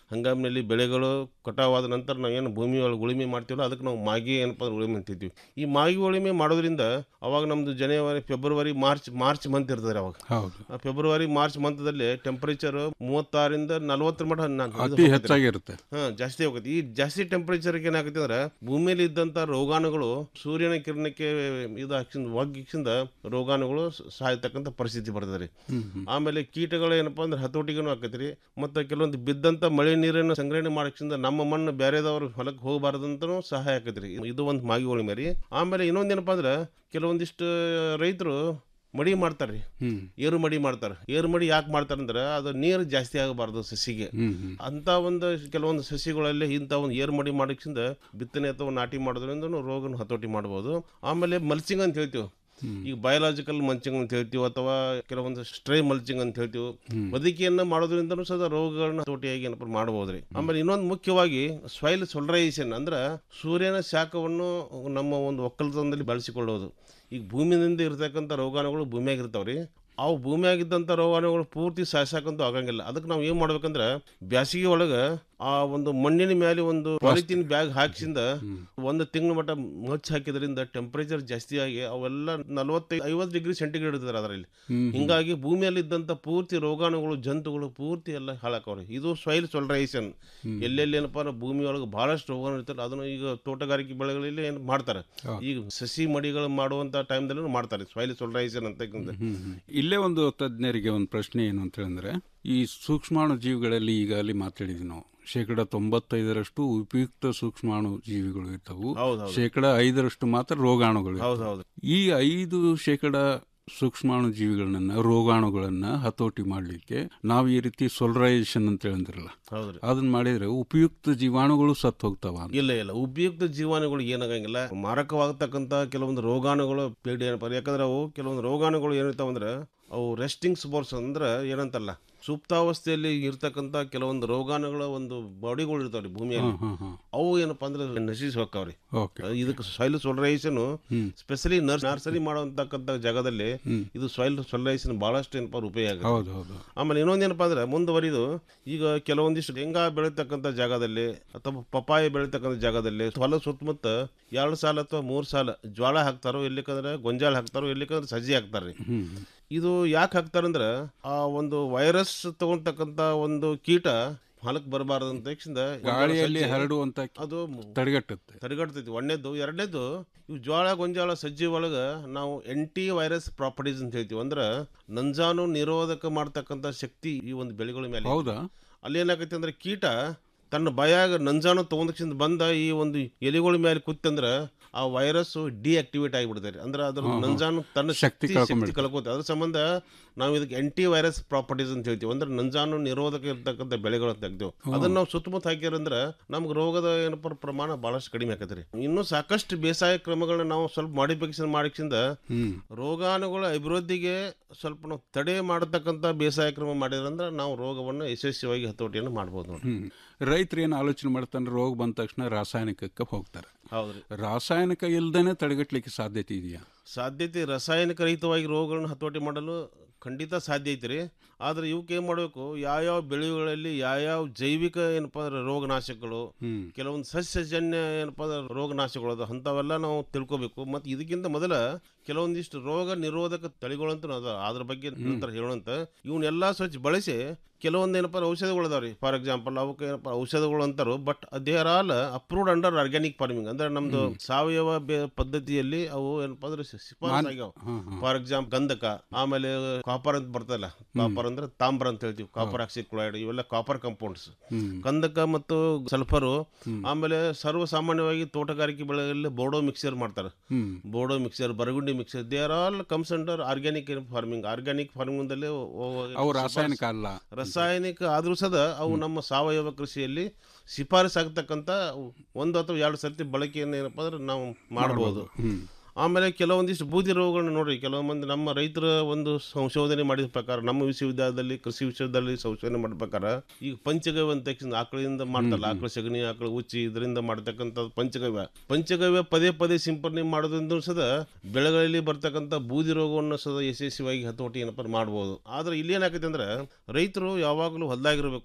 ಹಂಗಾಮಿನಲ್ಲಿ ಬೆಳೆಗಳು ಕಟಾವಾದ ನಂತರ ನಾವೇನು ಭೂಮಿ ಒಳಗೆ ಉಳುಮೆ ಮಾಡ್ತೀವಲ್ಲ ಅದಕ್ಕೆ ನಾವು ಮಾಗಿ ಏನಪ್ಪ ಅಂದ್ರೆ ಉಳುಮೆ ಅಂತಿದ್ವಿ ಈ ಮಾಗಿ ಉಳುಮೆ ಮಾಡೋದ್ರಿಂದ ಅವಾಗ ನಮ್ದು ಜನವರಿ ಫೆಬ್ರವರಿ ಮಾರ್ಚ್ ಮಾರ್ಚ್ ಮಂತ್ ಇರ್ತದೆ ಅವಾಗ ಹೌದು ಆ ಫೆಬ್ರವರಿ ಮಾರ್ಚ್ ಮಂತದಲ್ಲಿ ಟೆಂಪರೇಚರ್ ಮೂವತ್ತಾರಿಂದ ನಲವತ್ತರ ಮಟ್ಟ ನ- ಇದು ಅತಿ ಹೋಗುತ್ತೆ. ಹೆಚ್ಚಾಗಿರುತ್ತೆ. ಹಾ ಜಾಸ್ತಿ ಹೋಗುತ್ತೆ ಈ ಜಾಸ್ತಿ ಟೆಂಪರೇಚರ್ ಏನಾಗುತ್ತೆ ಅಂದ್ರೆ ಭೂಮಿಯಲ್ಲಿ ಇದ್ದಂತ ರೋಗಾಣುಗಳು ಸೂರ್ಯನ ಕಿರಣಕ್ಕೆ ಇದು ಹಾಕಿಂದ ಒಗ್ಗಿಸಿಂದ ರೋಗಾಣುಗಳು ಸಾಯ್ತಕ್ಕಂಥ ಪರಿಸ್ಥಿತಿ ಬರ್ತದೆ ರೀ ಹ್ಮ್, ಹ್ಮ್. ಆಮೇಲೆ ಕೀಟಗಳು ಏನಪ್ಪಾ ಅಂದ್ರೆ ಹತೋಟಿಗೂ ಆಕೈತ್ರಿ ಮತ್ತೆ ಕೆಲವೊಂದು ಬಿದ್ದಂತ ಮಳೆ ನೀರನ್ನು ಸಂಗ್ರಹಣೆ ಮಾಡಕ್ಸಿಂದ ನಮ್ಮ ಮಣ್ಣು ಬೇರೆದವ್ರ ಹೊಲಕ್ಕೆ ಹೋಗಬಾರ್ದಂತನೂ ಸಹಾಯ ಆಕೈತ್ರಿ ಇದು ಒಂದು ಮಾಗಿ ಉಳಿಮೆ ರೀ ಆಮೇಲೆ ಇನ್ನೊಂದೇನಪ್ಪ ಅಂದ್ರೆ ಕೆಲವೊಂದಿಷ್ಟು ರೈತರು ಮಡಿ ಮಾಡ್ತಾರ್ರಿ ಹ್ಮ್. ಏರು ಮಡಿ ಮಾಡ್ತಾರೆ ಏರು ಮಡಿ ಯಾಕೆ ಮಾಡ್ತಾರೆ ಅಂದ್ರೆ ಅದು ನೀರು ಜಾಸ್ತಿ ಆಗಬಾರ್ದು ಸಸಿಗೆ ಹ್ಮ್, ಹ್ಮ್. ಅಂತ ಒಂದು ಕೆಲವೊಂದು ಸಸಿಗಳಲ್ಲಿ ಇಂಥ ಒಂದು ಏರು ಮಡಿ ಮಾಡಕ್ಕಿಂದ ಬಿತ್ತನೆ ಅಥವಾ ನಾಟಿ ಮಾಡೋದ್ರಿಂದ ರೋಗನ ಹತೋಟಿ ಮಾಡ್ಬೋದು ಆಮೇಲೆ ಮಲ್ಚಿಂಗ್ ಅಂತ ಹೇಳ್ತೀವಿ ಈಗ ಬಯೋಲಾಜಿಕಲ್ ಮಲ್ಚಿಂಗ್ ಅಂತ ಹೇಳ್ತೀವಿ ಅಥವಾ ಕೆಲವೊಂದು ಸ್ಟ್ರೈ ಮಲ್ಚಿಂಗ್ ಅಂತ ಹೇಳ್ತೀವಿ ಹ್ಮ್. ಬದುಕಿಯನ್ನ ಮಾಡೋದ್ರಿಂದನೂ ಸಹ ರೋಗಗಳನ್ನ ಹತೋಟಿಯಾಗಿ ಏನಪ್ಪ ಮಾಡಬಹುದ್ರಿ ಆಮೇಲೆ ಇನ್ನೊಂದು ಮುಖ್ಯವಾಗಿ ಸಾಯಿಲ್ ಸೊಲ್ರೈಸೇಷನ್ ಅಂದ್ರೆ ಸೂರ್ಯನ ಶಾಖವನ್ನು ನಮ್ಮ ಒಂದು ಒಕ್ಕಲತನದಲ್ಲಿ ಬಳಸಿಕೊಳ್ಳೋದು ಈಗ ಭೂಮಿಯಿಂದ ಇರ್ತಕ್ಕಂಥ ರೋಗಾಣುಗಳು ಭೂಮಿಯಾಗ ಇರ್ತಾವ್ರಿ ಅವು ಭೂಮಿಯಾಗಿದ್ದಂಥ ರೋಗಾಣುಗಳು ಪೂರ್ತಿ ಸಾಯ್ಸಾಕಂತೂ ಆಗಂಗಿಲ್ಲ ಅದಕ್ಕೆ ನಾವು ಏನು ಮಾಡ್ಬೇಕಂದ್ರೆ ಬ್ಯಾಸಿಗೆ ಒಳಗೆ ಆ ಒಂದು ಮಣ್ಣಿನ ಮೇಲೆ ಒಂದು ಪಾಲಿಥಿನ್ ಬ್ಯಾಗ್ ಹಾಕಿಸಿಂದ ಒಂದು ತಿಂಗಳ ಮಟ್ಟ ಮಚ್ಚ ಹಾಕಿದ್ರಿಂದ ಟೆಂಪರೇಚರ್ ಜಾಸ್ತಿ ಆಗಿ ಅವೆಲ್ಲ ನಲವತ್ತೈದು ಐವತ್ತು ಡಿಗ್ರಿ ಸೆಂಟಿಗ್ರೇಡ್ ಇರ್ತದೆ ಅದರಲ್ಲಿ ಹ್ಮ್. ಹಿಂಗಾಗಿ ಭೂಮಿಯಲ್ಲಿ ಇದ್ದಂಥ ಪೂರ್ತಿ ರೋಗಾಣುಗಳು ಜಂತುಗಳು ಪೂರ್ತಿ ಎಲ್ಲ ಹಾಳಾಕವ್ರಿ ಇದು ಸಾಯಿಲ್ ಸೊಲ್ರೈಸೇಷನ್ ಎಲ್ಲೆಲ್ಲಿ ಏನಪ್ಪ ಅಂದ್ರೆ ಭೂಮಿ ಒಳಗೆ ಬಹಳಷ್ಟು ರೋಗಾಣು ಇರ್ತಲ್ಲ ಅದನ್ನು ಈಗ ತೋಟಗಾರಿಕೆ ಬೆಳೆಗಳಲ್ಲಿ ಏನು ಮಾಡ್ತಾರೆ ಈಗ ಸಸಿ ಮಡಿಗಳು ಮಾಡುವಂಥ ಟೈಮ್ದಲ್ಲೂ ಮಾಡ್ತಾರೆ ಸಾಯಿಲ್ ಸೊಲ್ರೈಸೇಷನ್ ಅಂತ ಹ್ಮ್, ಹ್ಮ್. ಇಲ್ಲೇ ಒಂದು ತಜ್ಞರಿಗೆ ಒಂದು ಪ್ರಶ್ನೆ ಏನು ಅಂತ ಹೇಳಿದ್ರೆ ಈ ಸೂಕ್ಷ್ಮಾಣು ಜೀವಿಗಳಲ್ಲಿ ಈಗಾಗಲೇ ಮಾತಾಡಿದ್ವಿ ನಾವು ಶೇಕಡ ತೊಂಬತ್ತೈದರಷ್ಟು ಉಪಯುಕ್ತ ಸೂಕ್ಷ್ಮಾಣು ಜೀವಿಗಳು ಇರ್ತವು ಹೌದೌದು. ಶೇಕಡ ಐದರಷ್ಟು ಮಾತ್ರ ರೋಗಾಣುಗಳು ಇರ್ತವು. ಹೌದೌದು. ಈ ಐದು ಶೇಕಡ ಸೂಕ್ಷ್ಮಾಣು ಜೀವಿಗಳನ್ನ ರೋಗಾಣುಗಳನ್ನ ಹತೋಟಿ ಮಾಡಲಿಕ್ಕೆ ನಾವು ಈ ರೀತಿ ಸೊಲ್ರೈಸೇಷನ್ ಅಂತ ಹೇಳಿದ್ರಲ್ಲ ಹೌದ್ರಿ ಅದನ್ನ ಮಾಡಿದ್ರೆ ಉಪಯುಕ್ತ ಜೀವಾಣುಗಳು ಸತ್ತು ಹೋಗ್ತಾವ ಅಂತ. ಇಲ್ಲ ಇಲ್ಲ ಉಪಯುಕ್ತ ಜೀವಾಣುಗಳು ಏನಾಗಂಗಿಲ್ಲ ಮಾರಕವಾಗತಕ್ಕಂಥ ಕೆಲವೊಂದು ರೋಗಾಣುಗಳು ಪೀಡಿ ಏನಪ್ಪ ಯಾಕಂದ್ರೆ ಅವು ಕೆಲವೊಂದು ರೋಗಾಣುಗಳು ಏನಿರ್ತಾವಂದ್ರೆ ಅವು ರೆಸ್ಟಿಂಗ್ ಸ್ಪೋರ್ಸ್ ಅಂದ್ರೆ ಏನಂತಲ್ಲ ಸುಪ್ತಾವಸ್ಥೆಯಲ್ಲಿ ಇರ್ತಕ್ಕಂಥ ಕೆಲವೊಂದು ರೋಗಾಣುಗಳ ಒಂದು ಬಾಡಿಗಳು ಇರ್ತಾವ್ರಿ ಭೂಮಿಯಲ್ಲಿ ಹ್ಮ್, ಹ್ಮ್, ಹ್ಮ್. ಅವು ಏನಪ್ಪಾ ಅಂದ್ರೆ ನಶಿಸಿ ಹೋಗ್ತಾವ್ರಿ Okay. ಇದಕ್ಕೆ soil solarisation specially nurse nursery ಮಾಡುವಂತಕ್ಕಂಥ ಜಾಗದಲ್ಲಿ ಇದು ಸಾಯಿಲ್ ಸೊಲರೈಸೇಷನ್ ಬಹಳಷ್ಟು ಏನಪ್ಪ ಉಪಯೋಗ ಆಗುತ್ತೆ. ಹೌದು ಹೌದು ಆಮೇಲೆ ಇನ್ನೊಂದೇನಪ್ಪ ಅಂದ್ರೆ ಮುಂದುವರಿದು ಈಗ ಕೆಲವೊಂದಿಷ್ಟು ಶೇಂಗಾ ಬೆಳೀತಕ್ಕಂಥ ಜಾಗದಲ್ಲಿ ಅಥವಾ ಪಪಾಯ ಬೆಳೀತಕ್ಕಂಥ ಜಾಗದಲ್ಲಿ ಹೊಲ ಸುತ್ತಮುತ್ತ ಎರಡು ಸಾಲ ಅಥವಾ ಮೂರು ಸಾಲ ಜ್ವಾಳ ಹಾಕ್ತಾರೋ ಎಲ್ಲಿಕಂದ್ರೆ ಗೊಂಜಾಳ ಹಾಕ್ತಾರೋ ಎಲ್ಲಿಕಂದ್ರೆ ಸಜ್ಜಿ ಹಾಕ್ತಾರ್ರಿ ಹ್ಮ್ ಇದು ಯಾಕೆ ಹಾಕ್ತಾರಂದ್ರೆ ಆ ಒಂದು ವೈರಸ್ ತಗೊಳ್ತಕ್ಕಂಥ ಒಂದು ಕೀಟ ಹೊಲಕ್ಕೆ ಬರಬಾರ್ದು ಅಂತ ತಕ್ಷಣ ಗಾಳಿಯಲ್ಲಿ ಹರಡುವಂತ ಅದು ತಡೆಗಟ್ಟುತ್ತೆ ತಡೆಗಟ್ತೈತಿ ಒಂದೇದು ಎರಡನೇದು ಇವು ಜ್ವಾಳ ಗೊಂಜಾಳ ಸಜ್ಜಿ ಒಳಗೆ ನಾವು ಎಂಟಿ ವೈರಸ್ ಪ್ರಾಪರ್ಟೀಸ್ ಅಂತ ಹೇಳ್ತೀವಿ ಅಂದ್ರೆ ನಂಜಾನು ನಿರೋಧಕ ಮಾಡ್ತಕ್ಕಂಥ ಶಕ್ತಿ ಈ ಒಂದು ಬೆಳೆಗಳ ಮೇಲೆ ಐತಿ. ಹೌದಾ? ಅಲ್ಲಿ ಏನಾಗೈತೆ ಅಂದ್ರೆ ಕೀಟ ತನ್ನ ಬಾಯಾಗ ನಂಜಾನು ತಗೊಂಡಕ್ಷಿಂದ ಬಂದ ಈ ಒಂದು ಎಲೆಗಳ ಮೇಲೆ ಕೂತಂದ್ರ ಆ ವೈರಸ್ ಡಿಆಕ್ಟಿವೇಟ್ ಆಗಿಬಿಡ್ತಾರೆ ಅಂದ್ರೆ ಅದ್ರ ಹಾ, ಹಾ. ನಂಜಾನು ತನ್ನ ಶಕ್ತಿ ಶಕ್ತಿ ಶಕ್ತಿ ಕಳ್ಕೊಂಡ್ಬಿಡುತ್ತೆ. ಕಳ್ಕೋತ ಅದ್ರ ಸಂಬಂಧ ನಾವು ಇದಕ್ಕೆ ಎಂಟಿ ವೈರಸ್ ಪ್ರಾಪರ್ಟೀಸ್ ಅಂತ ಹೇಳ್ತೀವಿ ಅಂದ್ರೆ ನಂಜಾನು ನಿರೋಧಕ ಇರ್ತಕ್ಕಂಥ ಬೆಳೆಗಳು ಅಂತ ತೆಗ್ದೇವು ಹ್ಮ್. ಅದನ್ನ ನಾವು ಸುತ್ತಮುತ್ತ ಹಾಕಿರಂದ್ರೆ ನಮ್ಗೆ ರೋಗದ ಏನಪ್ಪ ಪ್ರಮಾಣ ಬಹಳಷ್ಟು ಕಡಿಮೆ ಆಕತ್ರಿ ಇನ್ನೂ ಸಾಕಷ್ಟು ಬೇಸಾಯ ಕ್ರಮಗಳನ್ನ ನಾವು ಸ್ವಲ್ಪ ಮಾಡಿಫಿಕೇಶನ್ ಮಾಡಿಸಿಂದ ಹ್ಮ್ ರೋಗಾಣುಗಳ ಅಭಿವೃದ್ಧಿಗೆ ಸ್ವಲ್ಪ ನಾವು ತಡೆ ಮಾಡತಕ್ಕಂಥ ಬೇಸಾಯ ಕ್ರಮ ಮಾಡಿದ್ರಂದ್ರೆ ನಾವು ರೋಗವನ್ನು ಯಶಸ್ವಿಯಾಗಿ ಹತೋಟಿಯನ್ನು ಮಾಡ್ಬೋದು ನೋಡಿ ಹ್ಮ್ ರೈತರು ಏನು ಆಲೋಚನೆ ಮಾಡ್ತಾನೆ ರೋಗ ಬಂದ ತಕ್ಷಣ ರಾಸಾಯನಿಕಕ್ಕೆ ಹೋಗ್ತಾರೆ ಹೌದ್ರಿ ರಾಸಾಯನಿಕ ಇಲ್ದೇನೆ ತಡೆಗಟ್ಟಲಿಕ್ಕೆ ಸಾಧ್ಯತೆ ಇದೆಯಾ ಸಾಧ್ಯತೆ ರಾಸಾಯನಿಕ ರಹಿತವಾಗಿ ರೋಗಗಳನ್ನು ಹತೋಟಿ ಮಾಡಲು ಖಂಡಿತ ಸಾಧ್ಯ ಐತ್ರಿ ಆದ್ರೆ ಇವಕ್ಕೆ ಏನು ಮಾಡಬೇಕು ಯಾವ್ಯಾವ ಬೆಳೆಗಳಲ್ಲಿ ಯಾವ್ಯಾವ ಜೈವಿಕ ಏನಪ್ಪ ಅಂದ್ರೆ ರೋಗನಾಶಕಗಳು ಹ್ಮ್ ಕೆಲವೊಂದು ಸಸ್ಯಜನ್ಯ ಏನಪ್ಪ ಅಂದ್ರೆ ರೋಗನಾಶಕಗಳು ಅದು ಅಂಥವೆಲ್ಲ ನಾವು ತಿಳ್ಕೊಬೇಕು ಮತ್ತು ಇದಕ್ಕಿಂತ ಮೊದಲ ಕೆಲವೊಂದಿಷ್ಟು ರೋಗ ನಿರೋಧಕ ತಳಿಗಳಂತೂ ಅದ ಅದ್ರ ಬಗ್ಗೆ ನಂತರ ಹೇಳೋಂತ ಇವನ್ನೆಲ್ಲ ಸ್ವಚ್ಛ ಬಳಸಿ ಕೆಲವೊಂದು ಏನಪ್ಪ ಅಂದ್ರೆ ಔಷಧಗಳು ಅದಾವ್ರಿ ಫಾರ್ ಎಕ್ಸಾಂಪಲ್ ಅವಕ್ಕೆ ಏನಪ್ಪ ಔಷಧಗಳು ಅಂತಾರು but they are all approved under organic farming ಅಂದ್ರೆ ನಮ್ದು ಸಾವಯವ ಬೆ- ಪದ್ಧತಿಯಲ್ಲಿ ಅವು ಏನಪ್ಪ ಅಂದ್ರೆ ಶಿಫಾರಸ್ ಮಾನ್- ಆಗ್ಯಾವ ಹಾ, ಹಾ. ಫಾರ್ ಎಕ್ಸಾಂಪಲ್ ಗಂಧಕ ಆಮೇಲೆ ಕಾಪರ್ ಅಂತ ಬರ್ತಲ್ಲ ಕಾಪರ್ ಅಂದ್ರೆ ತಾಮ್ರ ಅಂತ ಹೇಳ್ತೀವಿ ಕಾಪರ್ ಆಕ್ಸಿಕ್ಲೋರೈಡ್ ಇವೆಲ್ಲ ಕಾಪರ್ ಕಂಪೌಂಡ್ಸ್ ಹ್ಮ್. ಕಂದಕ ಮತ್ತು ಸಲ್ಫರು ಆಮೇಲೆ ಸರ್ವಸಾಮಾನ್ಯವಾಗಿ ತೋಟಗಾರಿಕೆ ಬೆಳೆಗಳಲ್ಲಿ ಬೋರ್ಡೋ ಮಿಕ್ಸರ್ ಮಾಡ್ತಾರೆ ಹ್ಮ್. Bordeaux mixture burgundy mixture they are all comes under organic farming organic farming ದಲ್ಲಿ ಅವು ರಾಸಾಯನಿಕ ಅಲ್ಲ ರಾಸಾಯನಿಕ ಆದ್ರೂ ಸದ ಅವು ನಮ್ಮ ಸಾವಯವ ಕೃಷಿಯಲ್ಲಿ ಶಿಫಾರಸ್ ಆಗ್ತಕ್ಕಂಥ ಒಂದು ಅಥವಾ ಎರಡು ಸರ್ತಿ ಬಳಕೆಯನ್ನು ಏನಪ್ಪ ಅಂದ್ರೆ ನಾವು ಮಾಡಬಹುದು ಹ್ಮ್. ಆಮೇಲೆ ಕೆಲವೊಂದಿಷ್ಟು ಬೂದಿ ರೋಗಗಳನ್ನ ನೋಡ್ರಿ ಕೆಲವು ಮಂದಿ ನಮ್ಮ ರೈತರ ಒಂದು ಸಂಶೋಧನೆ ಮಾಡಿದ ಪ್ರಕಾರ ನಮ್ಮ ವಿಶ್ವವಿದ್ಯಾಲಯದಲ್ಲಿ ಕೃಷಿ ವಿಶ್ವವಿದ್ಯಾಲಯದಲ್ಲಿ ಸಂಶೋಧನೆ ಮಾಡಿದ ಪ್ರಕಾರ ಈಗ ಪಂಚಗವ್ಯ ಅಂತ ತಕ್ಷಣ ಆಕಳಿಂದ ಮಾಡ್ತಾರಲ್ಲ ಆಕಳ ಸಗಣಿ ಆಕಳ ಉಚ್ಚಿ ಇದರಿಂದ ಮಾಡ್ತಕ್ಕಂಥ ಪಂಚಗವ್ಯ ಪಂಚಗವ್ಯ ಪದೇ ಪದೇ ಸಿಂಪಡಣೆ ಮಾಡೋದ್ರಿಂದ ಸದ ಬೆಳೆಗಳಲ್ಲಿ ಬರ್ತಕ್ಕಂಥ ಬೂದಿ ರೋಗವನ್ನು ಸದ ಯಶಸ್ವಿಯಾಗಿ ಹತೋಟಿ ಏನಪ್ಪ ಮಾಡ್ಬೋದು ಆದ್ರೆ ಇಲ್ಲಿ ಏನಾಗೈತೆ ಅಂದ್ರೆ ರೈತರು ಯಾವಾಗಲೂ ಹೊಲ್ದಾಗಿರ್ಬೇಕು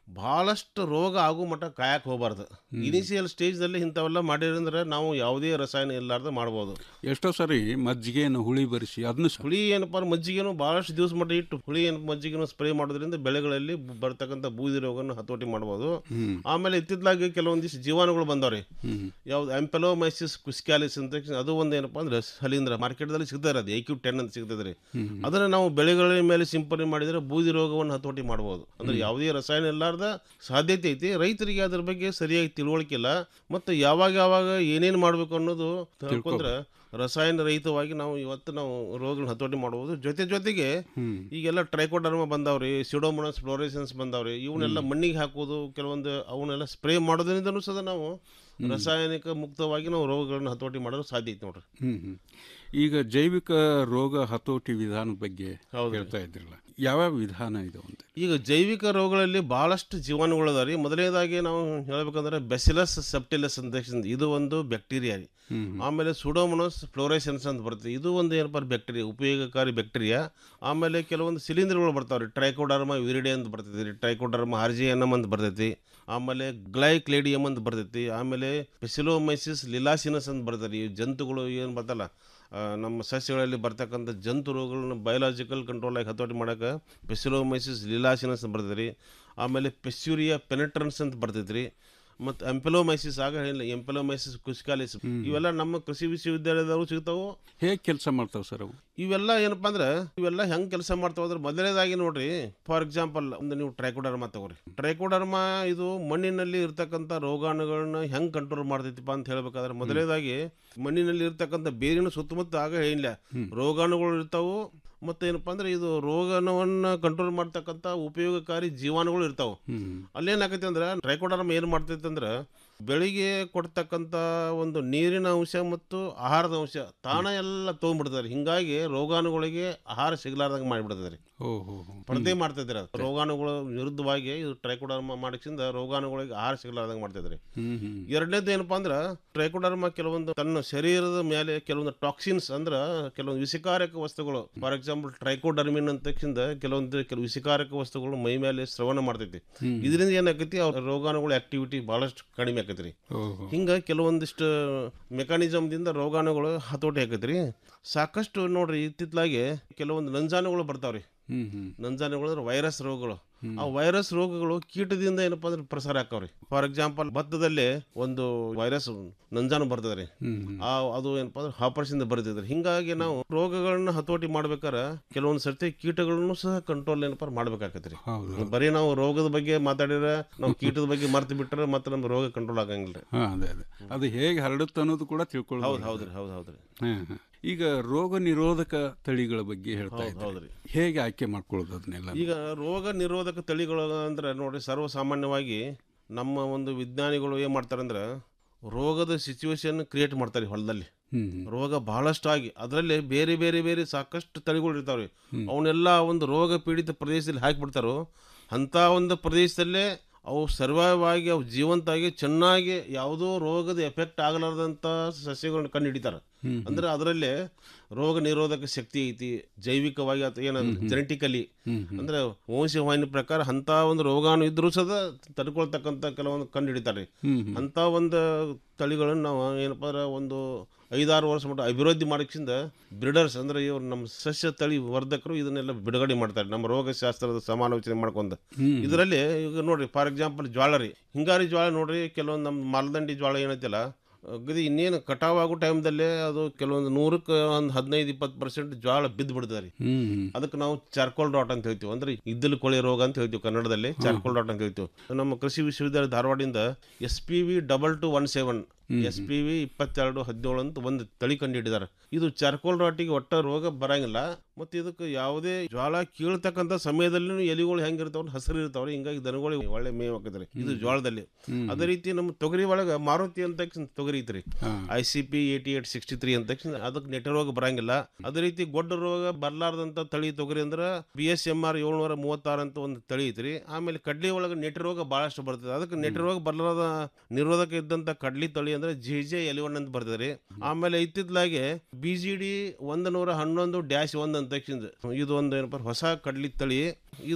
ಬಹಳಷ್ಟು ರೋಗ ಆಗೋ ಮಟ್ಟ ಕಾಯಕ್ ಹೋಗ್ಬಾರ್ದು ಇನಿಷಿಯಲ್ ಸ್ಟೇಜ್ದಲ್ಲಿ ಇಂಥವೆಲ್ಲ ಮಾಡಿದ್ರೆ ನಾವು ಯಾವುದೇ ರಸಾಯನ ಇಲ್ಲಾರ್ದ ಮಾಡ್ಬೋದು ಎಷ್ಟೋ ಸರಿ ಮಜ್ಜಿಗೆಯನ್ನು ಹುಳಿ ಬರಿಸಿ ಅದನ್ನು ಹುಳಿ ಏನಪ್ಪ ಅಂದ್ರೆ ಮಜ್ಜಿಗೆನು ಬಹಳಷ್ಟು ದಿವಸ ಮಟ್ಟ ಇಟ್ಟು ಹುಳಿ ಏನು ಮಜ್ಜಿಗೆನು ಸ್ಪ್ರೇ ಮಾಡೋದ್ರಿಂದ ಬೆಳೆಗಳಲ್ಲಿ ಬರ್ತಕ್ಕಂಥ ಬೂದಿ ರೋಗವನ್ನು ಹತೋಟಿ ಮಾಡ್ಬೋದು ಆಮೇಲೆ ಇತ್ತಿತ್ತಲಾಗಿ ಕೆಲವೊಂದಿಷ್ಟು ಜೀವಾಣುಗಳು ಬಂದವ್ರಿ ಯಾವ್ದು ಆಂಪೆಲೋಮೈಸಿಸ್ ಕುಸ್ಕ್ಯಾಲಿಸ್ ಅಂತ ಅದು ಒಂದು ಏನಪ್ಪಾ ಅಂದ್ರೆ ಹಲಿಂದ್ರ ಮಾರ್ಕೆಟ್ದಲ್ಲಿ ಸಿಗ್ತಾರೆ ಅದು ಏಕ್ಯೂ ಟೆನ್ ಅಂತ ಸಿಗ್ತದೆ ರೀ ಅದನ್ನ ನಾವು ಬೆಳೆಗಳ ಮೇಲೆ ಸಿಂಪಡಣೆ ಮಾಡಿದ್ರೆ ಬೂದಿ ರೋಗವನ್ನು ಹತೋಟಿ ಮಾಡ್ಬೋದು ಅಂದ್ರೆ ಯಾವುದೇ ರಸಾಯನ ಇಲ್ಲಾರ್ದ ಸಾಧ್ಯತೆ ಐತಿ ರೈತರಿಗೆ ಅದ್ರ ಬಗ್ಗೆ ಸರಿಯಾಗಿ ತಿಳುವಳಿಕೆ ಇಲ್ಲ ಮತ್ತು ಯಾವಾಗ ಯಾವಾಗ ಏನೇನು ಮಾಡಬೇಕು ಅನ್ನೋದು ತಿಳ್ಕೊಂಡ್ರೆ ರಸಾಯನ ರಹಿತವಾಗಿ ನಾವು ಇವತ್ತು ನಾವು ರೋಗಗಳನ್ನ ಹತೋಟಿ ಮಾಡಬಹುದು ಜೊತೆ ಜೊತೆಗೆ ಈಗೆಲ್ಲ ಟ್ರೈಕೋಡರ್ಮ ಬಂದಾವ್ರಿ ಸಿಡೋಮೋನಸ್ ಫ್ಲೋರೆಸೆನ್ಸ್ ಬಂದಾವ್ರಿ ಇವನ್ನೆಲ್ಲ ಮಣ್ಣಿಗೆ ಹಾಕೋದು ಕೆಲವೊಂದು ಅವನ್ನೆಲ್ಲ ಸ್ಪ್ರೇ ಮಾಡೋದ್ರಿಂದನೂ ಸಹ ನಾವು ರಾಸಾಯನಿಕ ಮುಕ್ತವಾಗಿ ನಾವು ರೋಗಗಳನ್ನ ಹತೋಟಿ ಮಾಡಲು ಸಾಧ್ಯ ಐತಿ ನೋಡ್ರಿ ಹ್ಮ್ ಹ್ಮ್. ಈಗ ಜೈವಿಕ ರೋಗ ಹತೋಟಿ ವಿಧಾನದ ಬಗ್ಗೆ ಹೇಳ್ತಾ ಇದ್ರಲ್ಲ ಯಾವ್ಯಾವ ವಿಧಾನ ಇದೆ ಅಂತ ಈಗ ಜೈವಿಕ ರೋಗಗಳಲ್ಲಿ ಬಹಳಷ್ಟು ಜೀವಾಣುಗಳು ಅದಾವ ರೀ ಮೊದಲನೇದಾಗಿ ನಾವು ಹೇಳ್ಬೇಕಂದ್ರೆ ಬೆಸಿಲಸ್ ಸೆಪ್ಟಿಲಸ್ ಅಂತ ಇದು ಒಂದು ಬ್ಯಾಕ್ಟೀರಿಯಾ ರೀ ಆಮೇಲೆ ಸುಡೋಮೊನಸ್ ಫ್ಲೋರೆಸೆನ್ಸ್ ಅಂತ ಬರುತ್ತೆ ಇದು ಒಂದು ಏನಪ್ಪ ಬ್ಯಾಕ್ಟೀರಿಯಾ ಉಪಯೋಗಕಾರಿ ಬ್ಯಾಕ್ಟೀರಿಯಾ ಆಮೇಲೆ ಕೆಲವೊಂದು ಸಿಲಿಂಡರ್ಗಳು ಬರ್ತಾವೆ ರೀ ಟ್ರೈಕೋಡರ್ಮ ವಿರಿಡೆ ಅಂತ ಬರ್ತೈತಿ ರೀ ಟ್ರೈಕೋಡರ್ಮ ಹಾರ್ಜಿಯನಮ್ ಅಂತ ಬರ್ತೈತಿ ಆಮೇಲೆ ಗ್ಲೈಕ್ಲೇಡಿಯಮ್ ಅಂತ ಬರ್ತೈತಿ ಆಮೇಲೆ ಪೆಸಿಲೋಮೈಸಿಸ್ ಲಿಲಾಸಿನಸ್ ಅಂತ ಬರ್ತದೆ ಈ ಜಂತುಗಳು ಏನು ಬರ್ತಲ್ಲ ಆ, ನಮ್ಮ ಸಸ್ಯಗಳಲ್ಲಿ ಬರ್ತಕ್ಕಂಥ ಜಂತು ರೋಗಗಳನ್ನ ಬಯೋಲಾಜಿಕಲ್ ಕಂಟ್ರೋಲ್ ಆಗಿ ಹತೋಟಿ ಮಾಡೋಕೆ ಪೆಸಿಲೋಮೈಸಿಸ್ ಲಿಲಾಸಿನಸ್ ಅಂತ ಬರ್ತದೆ ರೀ ಆಮೇಲೆ ಪೆಸ್ಯೂರಿಯಾ ಪೆನೆಟ್ರನ್ಸ್ ಅಂತ ಬರ್ತೈತೆ ರೀ ಮತ್ತು ಎಂಪೆಲೋಮೈಸಿಸ್ ಆಗ ಹೇಳಿಲ್ಲ ಎಂಪೆಲೋಮೈಸಿಸ್ ಕುಸ್ಕಾಲಿಸ್ ಇವೆಲ್ಲ ನಮ್ಮ ಕೃಷಿ ವಿಶ್ವವಿದ್ಯಾಲಯದವರು ಸಿಗ್ತಾವು ಹೇಗೆ ಕೆಲಸ ಮಾಡ್ತಾವೆ ಸರ್ ಅವು ಇವೆಲ್ಲ ಏನಪ್ಪಾ ಅಂದ್ರೆ ಇವೆಲ್ಲ ಹೆಂಗ್ ಕೆಲಸ ಮಾಡ್ತಾವ ಅಂದ್ರೆ ಮೊದಲನೇದಾಗಿ ನೋಡ್ರಿ ಫಾರ್ ಎಕ್ಸಾಂಪಲ್ ಒಂದು ನೀವು ಟ್ರೈಕೋಡರ್ಮಾ ತಗೋರಿ ಟ್ರೈಕೋಡರ್ಮಾ ಇದು ಮಣ್ಣಿನಲ್ಲಿ ಇರ್ತಕ್ಕಂಥ ರೋಗಾಣುಗಳನ್ನ ಹೆಂಗ್ ಕಂಟ್ರೋಲ್ ಮಾಡ್ತೈತಿಪ್ಪ ಅಂತ ಹೇಳ್ಬೇಕಾದ್ರೆ ಮೊದಲನೇದಾಗಿ ಮಣ್ಣಿನಲ್ಲಿ ಇರ್ತಕ್ಕಂಥ ಬೇರಿನ ಸುತ್ತಮುತ್ತ ಆಗ ಹೇಳಿಲ್ಲ ರೋಗಾಣುಗಳು ಇರ್ತಾವು ಮತ್ತೆ ಏನಪ್ಪಾ ಅಂದ್ರೆ ಇದು ರೋಗನವನ್ನ ಕಂಟ್ರೋಲ್ ಮಾಡ್ತಕ್ಕಂಥ ಉಪಯೋಗಕಾರಿ ಜೀವಾಣುಗಳು ಇರ್ತಾವ ಅಲ್ಲೇನಾಗೈತಿ ಅಂದ್ರೆ ಟ್ರೈಕೋಡರ್ಮ ಏನ್ ಮಾಡ್ತೈತಿ ಅಂದ್ರೆ ಬೆಳಿಗ್ಗೆ ಕೊಡ್ತಕ್ಕಂಥ ಒಂದು ನೀರಿನ ಅಂಶ ಮತ್ತು ಆಹಾರದ ಅಂಶ ತಾಣ ಎಲ್ಲ ತೊಗೊಂಡ್ಬಿಡ್ತಾರೆ ಹಿಂಗಾಗಿ ರೋಗಾಣುಗಳಿಗೆ ಆಹಾರ ಸಿಗ್ಲಾರ್ದಂಗೆ ಮಾಡಿಬಿಡ್ತದೆ ರೀ ಓಹೋ ಪರದೆ ಮಾಡ್ತೈತೆ ಅದು ರೋಗಾಣುಗಳ ವಿರುದ್ಧವಾಗಿ ಇದು ಟ್ರೈಕೋಡರ್ಮ ಮಾಡಿಸಿಂದ ರೋಗಾಣುಗಳಿಗೆ ಆಹಾರ ಸಿಗ್ಲಾರ್ದಂಗೆ ಮಾಡ್ತೈತೆ ರೀ ಹ್ಮ್ ಹ್ಮ್ ಎರಡನೇದು ಏನಪ್ಪಾ ಅಂದ್ರೆ ಟ್ರೈಕೋಡರ್ಮ ಕೆಲವೊಂದು ತನ್ನ ಶರೀರದ ಮೇಲೆ ಕೆಲವೊಂದು ಟಾಕ್ಸಿನ್ಸ್ ಅಂದ್ರೆ ಕೆಲವೊಂದು ವಿಷಕಾರಕ ವಸ್ತುಗಳು ಫಾರ್ ಎಕ್ಸಾಂಪಲ್ ಟ್ರೈಕೋಡರ್ಮಿನ್ ಅಂತ ತಕ್ಷಣ ಕೆಲವೊಂದು ಕೆಲವು ವಿಷಕಾರಕ ವಸ್ತುಗಳು ಮೈ ಮೇಲೆ ಸ್ರವಣ ಮಾಡ್ತೈತಿ ಹ್ಮ್. ಇದರಿಂದ ಏನಾಕೈತಿ ಅವ್ರ ರೋಗಾಣುಗಳ ಆಕ್ಟಿವಿಟಿ ಬಹಳಷ್ಟು ಕಡಿಮೆ ಆಕೈತ್ರಿ ಓಹೋ ಹಿಂಗ ಕೆಲವೊಂದಿಷ್ಟು ಮೆಕಾನಿಸಮ್ದಿಂದ ರೋಗಾಣುಗಳು ಹತೋಟಿ ಆಕೈತ್ರಿ ಸಾಕಷ್ಟು ನೋಡ್ರಿ ಇತ್ತಿತ್ತಲಾಗೆ ಕೆಲವೊಂದು ನಂಜಾನುಗಳು ಬರ್ತಾವ್ರಿ ಹ್ಮ್ ಹ್ಮ್ ನಂಜಾನುಗಳು ಅಂದ್ರೆ ವೈರಸ್ ರೋಗಗಳು ಆ ವೈರಸ್ ರೋಗಗಳು ಕೀಟದಿಂದ ಏನಪ್ಪಾ ಅಂದ್ರೆ ಪ್ರಸಾರ ಆಕಾವ್ರಿ ಫಾರ್ ಎಕ್ಸಾಂಪಲ್ ಭತ್ತದಲ್ಲಿ ಒಂದು ವೈರಸ್ ನಂಜಾನು ಬರ್ತದ್ರಿ ಆ ಅದು ಏನಪ್ಪಾ ಅಂದ್ರೆ ಆಪರೇಷನ್ ಬರ್ತದ್ರಿ ಹಿಂಗಾಗಿ ನಾವು ರೋಗಗಳನ್ನ ಹತೋಟಿ ಮಾಡ್ಬೇಕಾರೆ ಕೆಲವೊಂದು ಸರ್ತಿ ಕೀಟಗಳನ್ನು ಸಹ ಕಂಟ್ರೋಲ್ ಏನಪ್ಪ ಮಾಡ್ಬೇಕಾಕತ್ರಿ ಬರೀ ನಾವು ರೋಗದ ಬಗ್ಗೆ ಮಾತಾಡಿದ್ರೆ ನಾವು ಕೀಟದ ಬಗ್ಗೆ ಮರ್ತು ಬಿಟ್ರೆ ಮತ್ತೆ ನಮ್ಮ ರೋಗ ಕಂಟ್ರೋಲ್ ಆಗಂಗಿಲ್ಲ ಹಾ ಅದೇ ಅದೇ ಅದು ಹೇಗೆ ಹರಡುತ್ತೆ ಅನ್ನೋದು ಕೂಡ ತಿಳ್ಕೊಳ್ಳೋದು ಹೌದು ಹೌದ್ರಿ ಹೌದು ಹೌದ್ರಿ ಹಾ, ಹಾ. ಈಗ ರೋಗ ನಿರೋಧಕ ತಳಿಗಳ ಬಗ್ಗೆ ಹೇಳ್ತಾ ಹೌದು, ಇದ್ದಾರೆ ಹೌದ್ರಿ. ಹೇಗೆ ಆಯ್ಕೆ ಮಾಡ್ಕೊಳ್ಳೋದು ಅದನ್ನೆಲ್ಲ ಈಗ ರೋಗ ನಿರೋಧಕ ತಳಿಗಳು ಅಂದ್ರೆ ನೋಡಿ ಸರ್ವಸಾಮಾನ್ಯವಾಗಿ ನಮ್ಮ ಒಂದು ವಿಜ್ಞಾನಿಗಳು ಏನು ಮಾಡ್ತಾರೆ ಅಂದ್ರೆ ರೋಗದ ಸಿಚುವೇಶನ್ ಕ್ರಿಯೇಟ್ ಮಾಡ್ತಾರೆ ಹೊಲದಲ್ಲಿ ಹ್ಮ್ ರೋಗ ಬಹಳಷ್ಟು ಆಗಿ ಅದರಲ್ಲಿ ಬೇರೆ ಬೇರೆ ಬೇರೆ ಸಾಕಷ್ಟು ತಳಿಗಳು ಇರ್ತಾವೆ ಅವನ್ನೆಲ್ಲ ಒಂದು ರೋಗ ಪೀಡಿತ ಪ್ರದೇಶದಲ್ಲಿ ಹಾಕಿಬಿಡ್ತಾರೋ ಅಂಥ ಒಂದು ಪ್ರದೇಶದಲ್ಲೇ ಅವು ಸರ್ವೈವ್ ಆಗಿ ಅವು ಜೀವಂತಾಗಿ ಚೆನ್ನಾಗಿ ಯಾವುದೋ ರೋಗದ ಎಫೆಕ್ಟ್ ಆಗಲಾರ್ದಂಥ ಸಸ್ಯಗಳನ್ನ ಕಂಡು ಹಿಡಿತಾರೆ ಹ್ಮ್. ಅಂದ್ರೆ ಅದರಲ್ಲೇ ರೋಗ ನಿರೋಧಕ ಶಕ್ತಿ ಐತಿ ಜೈವಿಕವಾಗಿ ಅಥವಾ ಏನಂದ್ರೆ ಜೆನೆಟಿಕಲಿ ಅಂದ್ರೆ ವಂಶವಾಹಿನಿ ಪ್ರಕಾರ ಅಂತ ಒಂದು ರೋಗಾಣು ಇದ್ರೂ ಸದ ತಡ್ಕೊಳ್ತಕ್ಕಂಥ ಕೆಲವೊಂದು ಕಂಡು ಹಿಡಿತಾರೆ ಹ್ಮ್, ಹ್ಮ್. ಅಂತ ಒಂದು ತಳಿಗಳನ್ನು ನಾವು ಏನಪ್ಪ ಅಂದ್ರೆ ಒಂದು ಐದಾರು ವರ್ಷ ಮಟ್ಟ ಅಭಿವೃದ್ಧಿ ಮಾಡಕ್ಕಿಂದ ಬ್ರಿಡರ್ಸ್ ಅಂದ್ರೆ ಇವ್ರು ನಮ್ಮ ಸಸ್ಯ ತಳಿ ವರ್ಧಕರು ಇದನ್ನೆಲ್ಲ ಬಿಡುಗಡೆ ಮಾಡ್ತಾರೆ ನಮ್ಮ ರೋಗಶಾಸ್ತ್ರದ ಸಮಾಲೋಚನೆ ಮಾಡ್ಕೊಂಡ ಹ್ಮ್. ಇದರಲ್ಲಿ ಈಗ ನೋಡ್ರಿ ಫಾರ್ ಎಕ್ಸಾಂಪಲ್ ಜ್ವಾಳ ರೀ ಹಿಂಗಾರಿ ಜ್ವಾಳ ನೋಡ್ರಿ ಕೆಲವೊಂದು ನಮ್ಮ ಮಾಲ್ದಂಡಿ ಜ್ವಾಳ ಏನೈತಿಲ್ಲ ಅಗದಿ ಇನ್ನೇನು ಕಟಾವ್ ಆಗೋ ಟೈಮ್ದಲ್ಲೇ ಅದು ಕೆಲವೊಂದು ನೂರಕ್ಕೆ ಒಂದು ಹದಿನೈದು ಇಪ್ಪತ್ತು ಪರ್ಸೆಂಟ್ ಜ್ವಾಳ ಬಿದ್ದು ಬಿಡ್ತದೆ ರೀ ಹ್ಮ್ ಅದಕ್ಕೆ ನಾವು ಚಾರ್ಕೋಲ್ ಡಾಟ್ ಅಂತ ಹೇಳ್ತೀವಿ ಅಂದ್ರೆ ಇದ್ದಲು ಕೊಳೆ ರೋಗ ಅಂತ ಹೇಳ್ತೀವಿ ಕನ್ನಡದಲ್ಲಿ ಚಾರ್ಕೋಲ್ ಡಾಟ್ ಅಂತ ಹೇಳ್ತೀವಿ ನಮ್ಮ ಕೃಷಿ ವಿಶ್ವವಿದ್ಯಾಲಯ ಧಾರವಾಡದಿಂದ S P V double two one seven S P V ಇಪ್ಪತ್ತೆರಡು ಹದಿನೇಳು ಅಂತ ಒಂದು ತಳಿ ಕಂಡು ಹಿಡಿದಾರೆ ಇದು ಚಾರ್ಕೋಲ್ ಡಾಟಿಗೆ ಒಟ್ಟ ರೋಗ ಬರಂಗಿಲ್ಲ ಮತ್ತೆ ಇದಕ್ಕೆ ಯಾವುದೇ ಜ್ವಾಳ ಕೀಳ್ತಕ್ಕಂಥ ಸಮಯದಲ್ಲಿ ಎಲಿಗಳು ಹೆಂಗಿರ್ತಾವ ಹಸಿರು ಇರ್ತಾವ್ರಿ ಹಿಂಗಾಗಿ ದನಗಳಿಗೆ ಒಳ್ಳೆ ಮೇವ್ ಹಾಕಿದ್ರಿ ಇದು ಜ್ವಾಳದಲ್ಲಿ ಅದೇ ರೀತಿ ನಮ್ಮ ತೊಗರಿ ಒಳಗೆ ಮಾರುತಿ ಅಂತ ತಕ್ಷಣ ತೊಗರಿ ಐತ್ರಿ I C P eighty eight sixty three ಅಂತ ತಕ್ಷಣ ಅದಕ್ಕೆ ನೆಟ ರೋಗ ಬರಂಗಿಲ್ಲ ಅದೇ ರೀತಿ ಗೊಡ್ಡ ರೋಗ ಬರ್ಲಾರ್ದಂತ ತಳಿ ತೊಗರಿ ಅಂದ್ರೆ ಬಿ ಎಸ್ ಎಂ ಆರ್ ಏಳ್ನೂರ ಮೂವತ್ತಾರು ಅಂತ ಒಂದು ತಳಿ ಐತ್ರಿ ಆಮೇಲೆ ಕಡ್ಲಿ ಒಳಗೆ ನೆಟ ರೋಗ ಬಹಳಷ್ಟು ಬರ್ತದೆ ಅದಕ್ಕೆ ನೆಟ ರೋಗ ಬರ್ಲಾರದ ನಿರೋಧಕ ಇದ್ದಂತ ಕಡ್ಲಿ ತಳಿ ಅಂದ್ರೆ ಜೆ ಜೆ ಎಲಿವನ್ ಅಂತ ಬರ್ತದೆ ರೀ ಆಮೇಲೆ ಇತ್ತಿತ್ತಲಾಗೆ ಬಿ ಜಿ ಡಿ ಒಂದು ನೂರ ಹನ್ನೊಂದು ಡ್ಯಾಶ್ ಒಂದು ಅಂತ ತಕ್ಷಣ ಇದು ಒಂದು ಏನಪ್ಪ ಹೊಸ ಕಡ್ಲಿ ತಳಿ ಇದು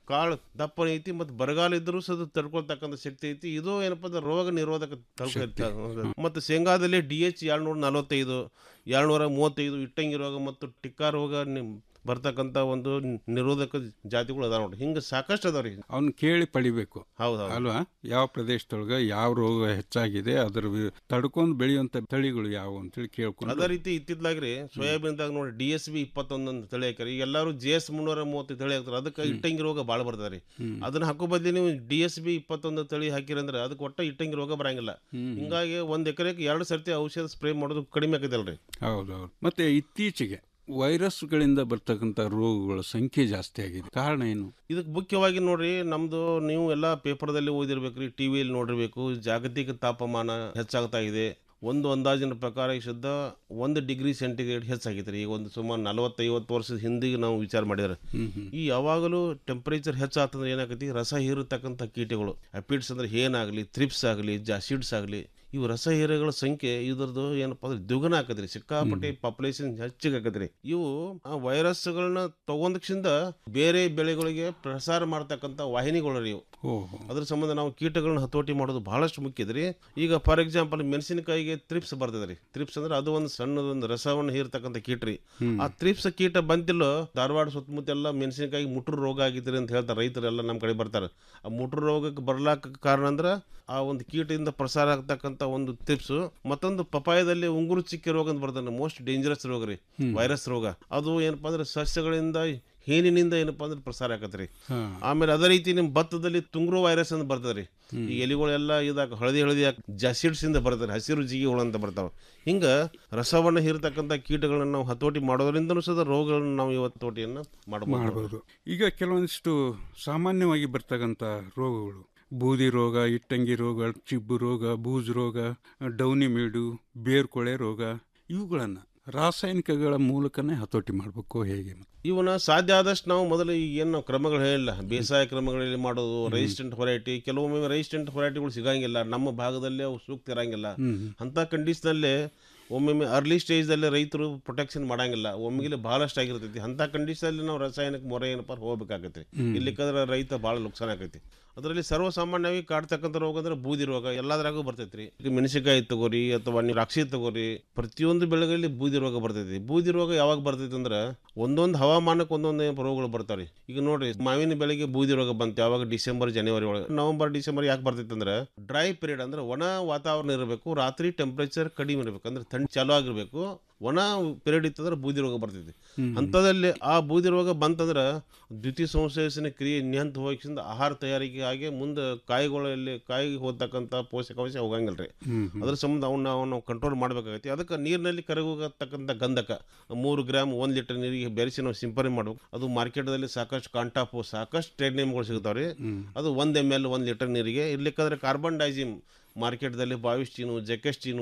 ಕಾಳು ದಪ್ಪ ಐತಿ ಮತ್ತು ಬರಗಾಲ ಇದ್ರೂ ಸಹ ತಡ್ಕೊಳ್ತಕ್ಕಂಥ ಶಕ್ತಿ ಐತಿ ಇದು ಏನಪ್ಪ ಅಂದ್ರೆ ರೋಗ ನಿರೋಧಕ ತಡ್ಕೊಳ್ತ ಮತ್ತು ಶೇಂಗಾದಲ್ಲಿ ಡಿ ಎಚ್ ಏಳ್ನೂರ ನಲವತ್ತೈದು ಏಳ್ನೂರ ಮೂವತ್ತೈದು ಇಟ್ಟಂಗಿ ರೋಗ ಮತ್ತು ಟಿಕ್ಕಾ ರೋಗ ನಿಮ್ ಬರ್ತಕ್ಕಂಥ ಒಂದು ನಿರೋಧಕ ಜಾತಿಗಳು ಅದಾವ ನೋಡ್ರಿ ಹಿಂಗೆ ಸಾಕಷ್ಟು ಅದಾವ ರೀ ಅವ್ನ ಕೇಳಿ ಪಡಿಬೇಕು ಹೌದು ಅಲ್ವಾ ಯಾವ ಪ್ರದೇಶದೊಳಗ ಯಾವ ರೋಗ ಹೆಚ್ಚಾಗಿದೆ ಅದರ ವಿ- ತಡ್ಕೊಂಡು ಬೆಳೆಯುವಂತ ತಳಿಗಳು ಯಾವುವು ಅಂತೇಳಿ ಕೇಳ್ಕೊಂಡು ಅದೇ ರೀತಿ ಇತ್ತಿತ್ಲಾಗ್ರಿ ಸೋಯಾಬೀನ್ದಾಗ ನೋಡಿ ಡಿ ಎಸ್ ಬಿ ಇಪ್ಪತ್ತೊಂದೊಂದು ತಳಿ ಹಾಕ್ಯಾರ ಈಗ ಎಲ್ಲರೂ ಜೆ ಎಸ್ ಮುನ್ನೂರ ಮೂವತ್ತು ತಳಿ ಹಾಕ್ತಾರೆ ಅದಕ್ಕೆ ಇಟ್ಟಂಗಿ ರೋಗ ಭಾಳ ಬರ್ತದೆ ರೀ ಅದನ್ನ ಹಾಕೋ ಬದ್ಲಿ ನೀವು ಡಿ ಎಸ್ ಬಿ ಇಪ್ಪತ್ತೊಂದು ತಳಿ ಹಾಕಿರಂದ್ರೆ ಅದಕ್ಕೆ ಒಟ್ಟ ಇಟ್ಟಂಗಿ ರೋಗ ಬರಂಗಿಲ್ಲ ಹಿಂಗಾಗಿ ಒಂದ್ ಎಕರೆಗೆ ಎರಡು ಸರ್ತಿ ಔಷಧ ಸ್ಪ್ರೇ ಮಾಡೋದು ಕಡಿಮೆ ಆಕೈತಲ್ರಿ ಹೌದೌದು ಮತ್ತೆ ಇತ್ತೀಚೆಗೆ ವೈರಸ್ಗಳಿಂದ ಬರ್ತಕ್ಕಂಥ ರೋಗಗಳ ಸಂಖ್ಯೆ ಜಾಸ್ತಿ ಆಗಿದೆ ಕಾರಣ ಏನು ಇದಕ್ಕೆ ಮುಖ್ಯವಾಗಿ ನೋಡ್ರಿ ನಮ್ದು ನೀವು ಎಲ್ಲ ಪೇಪರ್ದಲ್ಲಿ ಓದಿರ್ಬೇಕ್ರಿ ಟಿ ವಿಯಲ್ಲಿ ನೋಡಿರ್ಬೇಕು ಜಾಗತಿಕ ತಾಪಮಾನ ಹೆಚ್ಚಾಗ್ತಾ ಇದೆ ಒಂದು ಅಂದಾಜಿನ ಪ್ರಕಾರ ಈ ಶುದ್ಧ ಒಂದು ಡಿಗ್ರಿ ಸೆಂಟಿಗ್ರೇಡ್ ಹೆಚ್ಚಾಗೈತೆ ರೀ ಈಗ ಒಂದು ಸುಮಾರು ನಲವತ್ತೈವತ್ತು ವರ್ಷದ ಹಿಂದಿಗೆ ನಾವು ವಿಚಾರ ಮಾಡಿದ್ರೆ ಈ ಯಾವಾಗಲೂ ಟೆಂಪರೇಚರ್ ಹೆಚ್ಚಾತಂದ್ರೆ ಏನಾಗೈತಿ ರಸ ಹೀರತಕ್ಕಂಥ ಕೀಟಗಳು ಅಪಿಡ್ಸ್ ಅಂದ್ರೆ ಏನಾಗಲಿ ಥ್ರಿಪ್ಸ್ ಆಗಲಿ ಜಾಸಿಡ್ಸ್ ಆಗಲಿ ಇವು ರಸ ಹೀರೆಗಳ ಸಂಖ್ಯೆ ಇದ್ರದ್ದು ಏನಪ್ಪಾ ಅಂದ್ರೆ ದ್ವಿಗುಣ ಆಕತ್ರಿ ಸಿಕ್ಕಾಪಟ್ಟೆ ಪಾಪ್ಯುಲೇಷನ್ ಹೆಚ್ಚಿಗೆ ಆಕತ್ರಿ ಇವು ಆ ವೈರಸ್ಗಳನ್ನ ತಗೊಂಡಕ್ಷಿಂದ ಬೇರೆ ಬೆಳೆಗಳಿಗೆ ಪ್ರಸಾರ ಮಾಡ್ತಕ್ಕಂಥ ವಾಹಿನಿಗಳು ರೀ ಇವು ಓಹೋ ಅದ್ರ ಸಂಬಂಧ ನಾವು ಕೀಟಗಳನ್ನ ಹತೋಟಿ ಮಾಡೋದು ಬಹಳಷ್ಟು ಮುಖ್ಯ ಇದ್ರಿ ಈಗ ಫಾರ್ ಎಕ್ಸಾಂಪಲ್ ಮೆಣಸಿನಕಾಯಿಗೆ ತ್ರಿಪ್ಸ್ ಬರ್ತದೆ ರೀ ತ್ರಿಪ್ಸ್ ಅಂದ್ರೆ ಅದು ಒಂದು ಸಣ್ಣದೊಂದು ರಸವನ್ನು ಹೀರ್ತಕ್ಕಂಥ ಕೀಟ ರೀ ಆ ತ್ರಿಪ್ಸ್ ಕೀಟ ಬಂತಿಲ್ಲೋ ಧಾರವಾಡ ಸುತ್ತಮುತ್ತ ಎಲ್ಲ ಮೆಣಸಿನಕಾಯಿ ಮುಟ್ರು ರೋಗ ಆಗಿದ್ರಿ ಅಂತ ಹೇಳ್ತಾರೆ ರೈತರೆಲ್ಲ ನಮ್ಮ ಕಡೆ ಬರ್ತಾರೆ ಆ ಮುಟ್ರು ರೋಗಕ್ಕೆ ಬರ್ಲಾಕ ಕಾರಣ ಅಂದ್ರೆ ಆ ಒಂದು ಕೀಟದಿಂದ ಪ್ರಸಾರ ಆಗ್ತಕ್ಕಂಥ ಒಂದು ತ್ರಿಪ್ಸ್ ಮತ್ತೊಂದು ಪಪಾಯದಲ್ಲಿ ಉಂಗುರು ಚಿಕ್ಕಿ ರೋಗ ಅಂತ ಬರ್ತದೆ ಮೋಸ್ಟ್ ಡೇಂಜರಸ್ ರೋಗ ರೀ ವೈರಸ್ ರೋಗ ಅದು ಏನಪ್ಪಾ ಅಂದ್ರೆ ಸಸ್ಯಗಳಿಂದ ಹೇನಿನಿಂದ ಏನಪ್ಪಾ ಅಂದ್ರೆ ಪ್ರಸಾರ ಆಗತ್ರಿ ಆಮೇಲೆ ಅದೇ ರೀತಿ ನಿಮ್ ಭತ್ತದಲ್ಲಿ ತುಂಗ್ರು ವೈರಸ್ ಅಂತ ಬರ್ತದೆ ರೀ ಈ ಎಲಿಗಳೆಲ್ಲ ಇದಾಗ ಹಳದಿ ಹಳದಿ ಜಾಸಿಡ್ಸ್ ಇಂದ ಬರ್ತದೆ ಹಸಿರು ಜಿಗಿಗಳು ಅಂತ ಬರ್ತಾವ ಹಿಂಗ ರಸವನ್ನ ಹೀರತಕ್ಕಂಥ ಕೀಟಗಳನ್ನ ನಾವು ಹತೋಟಿ ಮಾಡೋದ್ರಿಂದನೂ ಸಹ ರೋಗಗಳನ್ನ ನಾವು ಇವತ್ತು ಹತೋಟಿಯನ್ನ ಮಾಡಬಹುದು ಮಾಡಬಹುದು ಈಗ ಕೆಲವೊಂದಿಷ್ಟು ಸಾಮಾನ್ಯವಾಗಿ ಬರ್ತಕ್ಕಂಥ ರೋಗಗಳು ಬೂದಿ ರೋಗ ಇಟ್ಟಂಗಿ ರೋಗ ಚಿಬ್ಬು ರೋಗ ಬೂಜು ರೋಗ ಡೌನಿ ಮೀಡು ಬೇರ್ಕೊಳೆ ರೋಗ ಇವುಗಳನ್ನು ರಾಸಾಯನಿಕಗಳ ಮೂಲಕನೇ ಹತೋಟಿ ಮಾಡಬೇಕು ಹೇಗೆ ಇವನ್ನ ಸಾಧ್ಯ ಆದಷ್ಟು ನಾವು ಮೊದಲು ಈಗ ಏನು ನಾವು ಕ್ರಮಗಳು ಹೇಳಿಲ್ಲ ಬೇಸಾಯ ಕ್ರಮಗಳಲ್ಲಿ ಮಾಡೋದು ರೆಸಿಸ್ಟೆಂಟ್ ಹೊರೈಟಿ ಕೆಲವೊಮ್ಮೆ ರೆಸಿಸ್ಟೆಂಟ್ ಹೊರೈಟಿಗಳು ಸಿಗಂಗಿಲ್ಲ ನಮ್ಮ ಭಾಗದಲ್ಲಿ ಅವು ಸೂಕ್ತ ಇರಂಗಿಲ್ಲ ಅಂತ ಕಂಡೀಷನಲ್ಲೇ ಒಮ್ಮೊಮ್ಮೆ ಅರ್ಲಿ ಸ್ಟೇಜ್ದಲ್ಲಿ ರೈತರು ಪ್ರೊಟೆಕ್ಷನ್ ಮಾಡಂಗಿಲ್ಲ ಒಮ್ಮೆಗೆ ಬಹಳಷ್ಟು ಆಗಿರ್ತೈತಿ ಅಂತ ಕಂಡೀಷನಲ್ಲಿ ನಾವು ರಾಸಾಯನಿಕ ಮೊರೆ ಏನಪ್ಪ ಹೋಗ್ಬೇಕಾಗತ್ತೆ ಇಲ್ಲಿಕ್ಕಂದ್ರೆ ರೈತ ಭಾಳ ನುಕ್ಸಾನ ಆಕೈತಿ ಅದರಲ್ಲಿ ಸರ್ವಸಾಮಾನ್ಯವಾಗಿ ಕಾಡ್ತಕ್ಕಂಥ ರೋಗ ಅಂದ್ರೆ ಬೂದಿ ರೋಗ ಎಲ್ಲದ್ರಾಗೂ ಬರ್ತೈತ್ರಿ ಈಗ ಮೆಣಸಿನಕಾಯಿ ತಗೋರಿ ಅಥವಾ ನೀವು ದ್ರಾಕ್ಷಿ ತಗೋರಿ ಪ್ರತಿಯೊಂದು ಬೆಳೆಗಳಲ್ಲಿ ಬೂದಿ ರೋಗ ಬರ್ತೈತಿ ಬೂದಿ ರೋಗ ಯಾವಾಗ ಬರ್ತೈತಿ ಅಂದ್ರೆ ಒಂದೊಂದು ಹವಾಮಾನಕ್ಕೆ ಒಂದೊಂದು ರೋಗಗಳು ಬರ್ತಾವ್ರಿ ಈಗ ನೋಡ್ರಿ ಮಾವಿನ ಬೆಳೆಗೆ ಬೂದಿ ರೋಗ ಬಂತು ಯಾವಾಗ ಡಿಸೆಂಬರ್ ಜನವರಿ ಒಳಗೆ ನವೆಂಬರ್ ಡಿಸೆಂಬರ್ ಯಾಕೆ ಬರ್ತೈತಿ ಅಂದ್ರೆ ಡ್ರೈ ಪೀರಿಯಡ್ ಅಂದ್ರೆ ಒಣ ವಾತಾವರಣ ಇರಬೇಕು ರಾತ್ರಿ ಟೆಂಪರೇಚರ್ ಕಡಿಮೆ ಇರಬೇಕು ಅಂದ್ರೆ ಥಂಡಿ ಚಾಲು ಆಗಿರ್ಬೇಕು ಒಣ ಪೀರಿಯಡ್ ಇತ್ತಂದ್ರೆ ಬೂದಿ ರೋಗ ಬರ್ತೈತಿ ಅಂಥದ್ದಲ್ಲಿ ಆ ಬೂದಿ ರೋಗ ಬಂತಂದ್ರೆ ದ್ವಿತೀಯ ಸಂಶ್ಲೇಷಣೆ ಕ್ರಿಯೆ ನಿಯಂತ ಹೋಗಿಸಿಂದ ಆಹಾರ ತಯಾರಿಕೆ ಆಗಿ ಮುಂದೆ ಕಾಯಿಗಳಲ್ಲಿ ಕಾಯಿಗೆ ಹೋಗ್ತಕ್ಕಂಥ ಪೋಷಕಾಂಶ ಹೋಗಂಗಿಲ್ಲ ರೀ ಅದ್ರ ಸಂಬಂಧ ಅವನ್ನ ನಾವು ಕಂಟ್ರೋಲ್ ಮಾಡಬೇಕಾಗೈತಿ ಅದಕ್ಕೆ ನೀರಿನಲ್ಲಿ ಕರಗೋಗತಕ್ಕಂಥ ಗಂಧಕ ಮೂರು ಗ್ರಾಮ್ ಒಂದು ಲೀಟರ್ ನೀರಿಗೆ ಬೆರೆಸಿ ನಾವು ಸಿಂಪರಣೆ ಮಾಡ್ಬೇಕು ಅದು ಮಾರ್ಕೆಟ್ದಲ್ಲಿ ಸಾಕಷ್ಟು ಕಾಂಟಾಪು ಸಾಕಷ್ಟು ಟ್ರೇಡ್ ನೇಮ್ಗಳು ಸಿಗ್ತಾವೆ ರೀ ಅದು ಒಂದು ಎಮ್ ಎಲ್ ಒಂದು ಲೀಟರ್ ನೀರಿಗೆ ಇರ್ಲಿಕ್ಕಂದ್ರೆ ಕಾರ್ಬನ್ ಡೈಜಿಮ್ ಮಾರ್ಕೆಟ್ದಲ್ಲಿ ಬಾವಿಸ್ಟೀನು ಜೆಕೆಸ್ಟೀನು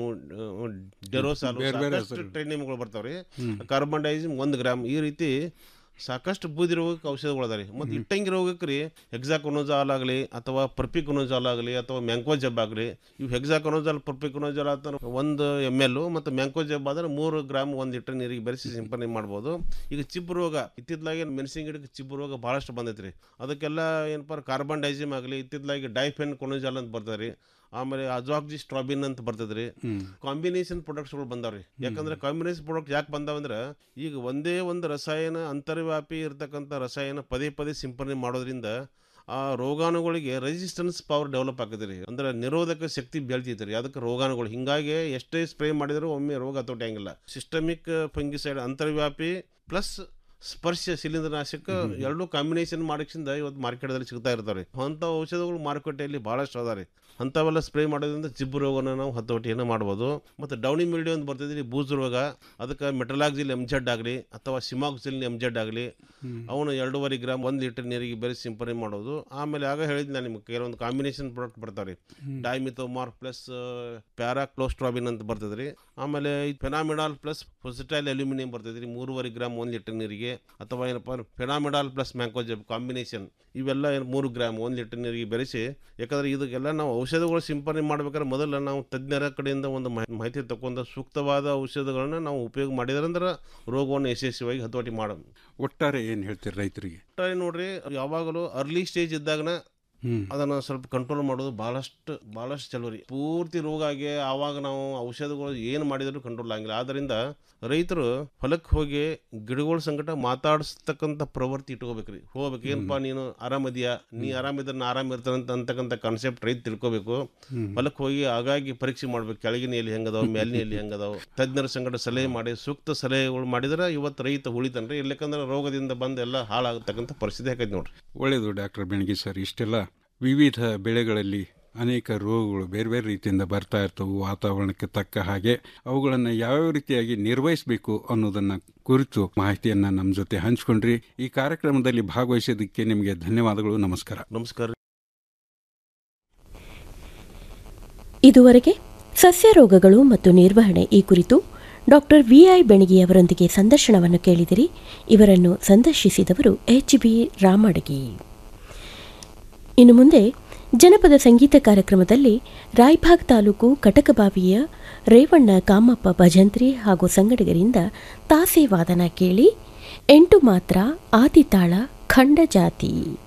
ಡೆರೋಸಾಲು ಬೇರೆ ಬೇರೆ ಸಾಕಷ್ಟು ಹೆಸರು. ಟ್ರೇಡ್ ನೇಮ್ಗಳು ಬರ್ತಾವ್ರಿ ಹ್ಮ್. ಕಾರ್ಬನ್ ಡೈಜಿಮ್ ಒಂದು ಗ್ರಾಮ್ ಈ ರೀತಿ ಸಾಕಷ್ಟು ಬೂದಿ ರೋಗಕ್ಕೆ ಔಷಧಗಳು ಅದಾವ ರೀ ಮತ್ತು ಇಟ್ಟಂಗಿ ರೋಗಕ್ಕೆ ರೀ ಹೆಕ್ಸಾಕೊನೋಜಾಲ್ ಆಗಲಿ ಅಥವಾ ಪರ್ಪಿಕೊನೋಜಾಲ್ ಆಗಲಿ ಅಥವಾ ಮ್ಯಾಂಕೋಜಬ್ ಆಗಲಿ ಇವು ಹೆಕ್ಸಾಕೊನೋಜಾಲ್ ಪರ್ಪಿಕೊನೋಜಾಲ್ ಅಂತ ಒಂದು ಎಮ್ ಎಲ್ ಮತ್ತು ಮ್ಯಾಂಕೋಜಬ್ ಆದ್ರೆ ಮೂರು ಗ್ರಾಮ್ ಒಂದು ಲೀಟರ್ ನೀರಿಗೆ ಬೆರೆಸಿ ಸಿಂಪರಣೆ ಮಾಡ್ಬೋದು ಈಗ ಚಿಬ್ಬು ರೋಗ ಇತ್ತಿತ್ತಲಾಗಿ ಮೆಣಸಿನ ಗಿಡಕ್ಕೆ ಚಿಬ್ಬು ರೋಗ ಭಾಳಷ್ಟು ಬಂದೈತೆ ರೀ ಅದಕ್ಕೆಲ್ಲ ಏನಪ್ಪ ಕಾರ್ಬನ್ ಡೈಜಿಮ್ ಆಗಲಿ ಇತ್ತಿತ್ತಲಾಗಿ ಡೈಫೆನ್ ಕೊನೋಜಾಲ್ ಅಂತ ಬರ್ತದೆ ರೀ ಆಮೇಲೆ ಅಜಾಕ್ಜಿ ಸ್ಟ್ರಾಬಿನ್ ಅಂತ ಬರ್ತದೆ ರೀ ಕಾಂಬಿನೇಷನ್ ಪ್ರಾಡಕ್ಟ್ಸ್ಗಳು ಬಂದಾವ್ರಿ ಯಾಕಂದ್ರೆ ಕಾಂಬಿನೇಷನ್ ಪ್ರಾಡಕ್ಟ್ ಯಾಕೆ ಬಂದಾವಂದ್ರೆ ಈಗ ಒಂದೇ ಒಂದು ರಸಾಯನ ಅಂತರ್ವ್ಯಾಪಿ ಇರತಕ್ಕಂಥ ರಸಾಯನ ಪದೇ ಪದೇ ಸಿಂಪರಣೆ ಮಾಡೋದ್ರಿಂದ ಆ ರೋಗಾಣುಗಳಿಗೆ ರೆಸಿಸ್ಟೆನ್ಸ್ ಪವರ್ ಡೆವಲಪ್ ಆಗ್ತದೆ ರೀ ಅಂದ್ರೆ ನಿರೋಧಕ ಶಕ್ತಿ ಬೆಳ್ತೈತೆ ರೀ ಅದಕ್ಕೆ ರೋಗಾಣುಗಳು ಹಿಂಗಾಗಿ ಎಷ್ಟೇ ಸ್ಪ್ರೇ ಮಾಡಿದರೂ ಒಮ್ಮೆ ರೋಗ ಹತೋಟಿ ಹಂಗಿಲ್ಲ ಸಿಸ್ಟಮಿಕ್ ಫಂಗಿಸೈಡ್ ಅಂತರ್ವ್ಯಾಪಿ ಪ್ಲಸ್ ಸ್ಪರ್ಶ ಶಿಲೀಂಧ್ರನಾಶಕ ಎರಡೂ ಕಾಂಬಿನೇಷನ್ ಮಾಡಕ್ಸಿಂದ ಇವತ್ತು ಮಾರ್ಕೆಟ್ದಲ್ಲಿ ಸಿಗ್ತಾ ಇರ್ತಾವೆ ಅಂಥ ಔಷಧಗಳು ಮಾರುಕಟ್ಟೆಯಲ್ಲಿ ಭಾಳಷ್ಟು ಅದಾವೆ ರೀ ಅಂಥವೆಲ್ಲ ಸ್ಪ್ರೇ ಮಾಡೋದ್ರಿಂದ ಜಿಬ್ಬು ರೋಗನ ನಾವು ಹತೋಟಿಯನ್ನು ಮಾಡ್ಬೋದು ಮತ್ತು ಡೌನಿ ಮಿಲ್ಡಿ ಅಂತ ಬರ್ತೈತಿ ರೀ ಬೂಜು ರೋಗ ಅದಕ್ಕೆ ಮೆಟಲಾಕ್ಸಿಲ್ ಎಮ್ ಜೆಡ್ ಆಗಲಿ ಅಥವಾ ಸಿಮಾಕ್ಸಿಲ್ ಎಮ್ ಜೆಡ್ ಆಗಲಿ ಅವನು ಎರಡೂವರೆ ಗ್ರಾಮ್ ಒಂದು ಲೀಟರ್ ನೀರಿಗೆ ಬೆರೆಸಿ ಸಿಂಪರಣೆ ಮಾಡೋದು ಆಮೇಲೆ ಆಗ ಹೇಳಿದ್ದೆ ನಾನು ನಿಮ್ಗೆ ಕೆಲವೊಂದು ಕಾಂಬಿನೇಷನ್ ಪ್ರಾಡಕ್ಟ್ ಬರ್ತಾವೆ ರೀ ಡೈಮಿಥೋಮಾರ್ ಪ್ಲಸ್ ಪ್ಯಾರಾಕ್ಲೋಸ್ಟ್ರಾಬಿನ್ ಅಂತ ಬರ್ತದೆ ರೀ ಆಮೇಲೆ ಫೆನಾಮಿಡಾಲ್ ಪ್ಲಸ್ ಪೊಸಿಟೈಲ್ ಅಲ್ಯೂಮಿನಿಯಂ ಬರ್ತದೆ ರೀ ಮೂರುವರೆ ಗ್ರಾಮ್ ಒಂದು ಲೀಟರ್ ನೀರಿಗೆ ಅಥವಾ ಏನಪ್ಪ ಫೆನಾಮಿಡಾಲ್ ಪ್ಲಸ್ ಮ್ಯಾಂಕೋಜೆಬ್ ಕಾಂಬಿನೇಷನ್ ಇವೆಲ್ಲ ಏನು ಮೂರು ಗ್ರಾಮ್ ಒಂದು ಲೀಟರ್ ನೀರಿಗೆ ಬೆರೆಸಿ ಯಾಕಂದ್ರೆ ಇದಕ್ಕೆಲ್ಲ ನಾವು ಔಷಧಗಳು ಸಿಂಪಡಣೆ ಮಾಡ್ಬೇಕಾದ್ರೆ ಮೊದಲು ನಾವು ತಜ್ಞರ ಕಡೆಯಿಂದ ಒಂದು ಮಾಹಿ- ಮಾಹಿತಿ ತಗೊಂಡು ಸೂಕ್ತವಾದ ಔಷಧಗಳನ್ನ ನಾವು ಉಪಯೋಗ ಮಾಡಿದ್ರಂದ್ರೆ ರೋಗವನ್ನು ಯಶಸ್ವಿಯಾಗಿ ಹತೋಟಿ ಮಾಡೋಣ ಒಟ್ಟಾರೆ ಏನು ಹೇಳ್ತೀರಿ ರೈತರಿಗೆ ಒಟ್ಟಾರೆ ನೋಡ್ರಿ ಯಾವಾಗಲೂ ಅರ್ಲಿ ಸ್ಟೇಜ್ ಇದ್ದಾಗನ ಹ್ಮ್. ಅದನ್ನ ಸ್ವಲ್ಪ ಕಂಟ್ರೋಲ್ ಮಾಡೋದು ಬಹಳಷ್ಟು ಬಹಳಷ್ಟು ಚಲೋ ರೀ ಪೂರ್ತಿ ರೋಗ ಆಗಿ ಆವಾಗ ನಾವು ಔಷಧಗಳು ಏನು ಮಾಡಿದ್ರು ಕಂಟ್ರೋಲ್ ಆಗಿಲ್ಲ ಆದ್ದರಿಂದ ರೈತರು ಹೊಲಕ್ಕೆ ಹೋಗಿ ಗಿಡಗಳ ಸಂಕಟ ಮಾತಾಡಿಸ್ತಕ್ಕಂಥ ಪ್ರವೃತ್ತಿ ಇಟ್ಕೋಬೇಕ್ರಿ ಹೋಗ್ಬೇಕು ಏನಪ್ಪ ನೀನು ಆರಾಮದಿಯಾ ನೀ ಆರಾಮಿದ್ರೆ ನಾ ಆರಾಮ ಇರ್ತಾನಂತ ಅಂತಕ್ಕಂಥ ಕಾನ್ಸೆಪ್ಟ್ ರೈತ ತಿಳ್ಕೋಬೇಕು ಹ್ಮ್. ಹೊಲಕ್ಕೆ ಹೋಗಿ ಆಗಾಗಿ ಪರೀಕ್ಷೆ ಮಾಡ್ಬೇಕು ಕೆಳಗಿನ ಎಲ್ಲಿ ಹೆಂಗದಾವ ಮೇಲಿನ ಎಲ್ಲಿ ಹೆಂಗದಾವ ತಜ್ಞರ ಸಂಗಡ ಸಲಹೆ ಮಾಡಿ ಸೂಕ್ತ ಸಲಹೆಗಳು ಮಾಡಿದ್ರೆ ಇವತ್ತು ರೈತ ಉಳಿತಾನ್ರಿ ಇಲ್ಲಕಂದ್ರೆ ರೋಗದಿಂದ ಬಂದು ಎಲ್ಲ ಹಾಳಾಗತಕ್ಕಂಥ ಪರಿಸ್ಥಿತಿ ಆಕೈತಿ ನೋಡ್ರಿ ಒಳ್ಳೆಯದು ಡಾಕ್ಟರ್ ಬೆಣಗಿ ಸರ್ ಇಷ್ಟೆಲ್ಲ ವಿವಿಧ ಬೆಳೆಗಳಲ್ಲಿ ಅನೇಕ ರೋಗಗಳು ಬೇರೆ ಬೇರೆ ರೀತಿಯಿಂದ ಬರ್ತಾ ಇರ್ತವೆ ವಾತಾವರಣಕ್ಕೆ ತಕ್ಕ ಹಾಗೆ ಅವುಗಳನ್ನು ಯಾವ್ಯಾವ ರೀತಿಯಾಗಿ ನಿರ್ವಹಿಸಬೇಕು ಅನ್ನೋದನ್ನ ಕುರಿತು ಮಾಹಿತಿಯನ್ನ ನಮ್ಮ ಜೊತೆ ಹಂಚ್ಕೊಂಡ್ರಿ ಈ ಕಾರ್ಯಕ್ರಮದಲ್ಲಿ ಭಾಗವಹಿಸೋದಕ್ಕೆ ನಿಮಗೆ ಧನ್ಯವಾದಗಳು ನಮಸ್ಕಾರ ನಮಸ್ಕಾರ ಇದುವರೆಗೆ ಸಸ್ಯ ರೋಗಗಳು ಮತ್ತು ನಿರ್ವಹಣೆ ಈ ಕುರಿತು ಡಾಕ್ಟರ್ ವಿಐ ಬೆಣಗಿಯವರೊಂದಿಗೆ ಸಂದರ್ಶನವನ್ನು ಕೇಳಿದಿರಿ ಇವರನ್ನು ಸಂದರ್ಶಿಸಿದವರು ಎಚ್ ಬಿ ರಾಮಡಗಿ ಇನ್ನು ಮುಂದೆ ಜನಪದ ಸಂಗೀತ ಕಾರ್ಯಕ್ರಮದಲ್ಲಿ ರಾಯಭಾಗ್ ತಾಲೂಕು ಕಟಕಬಾವಿಯ ರೇವಣ್ಣ ಕಾಮಪ್ಪ ಭಜಂತ್ರಿ ಹಾಗೂ ಸಂಗಡಿಗರಿಂದ ತಾಸೆ ವಾದನ ಕೇಳಿ ಎಂಟು ಮಾತ್ರ ಆದಿತಾಳ ಖಂಡ ಜಾತಿ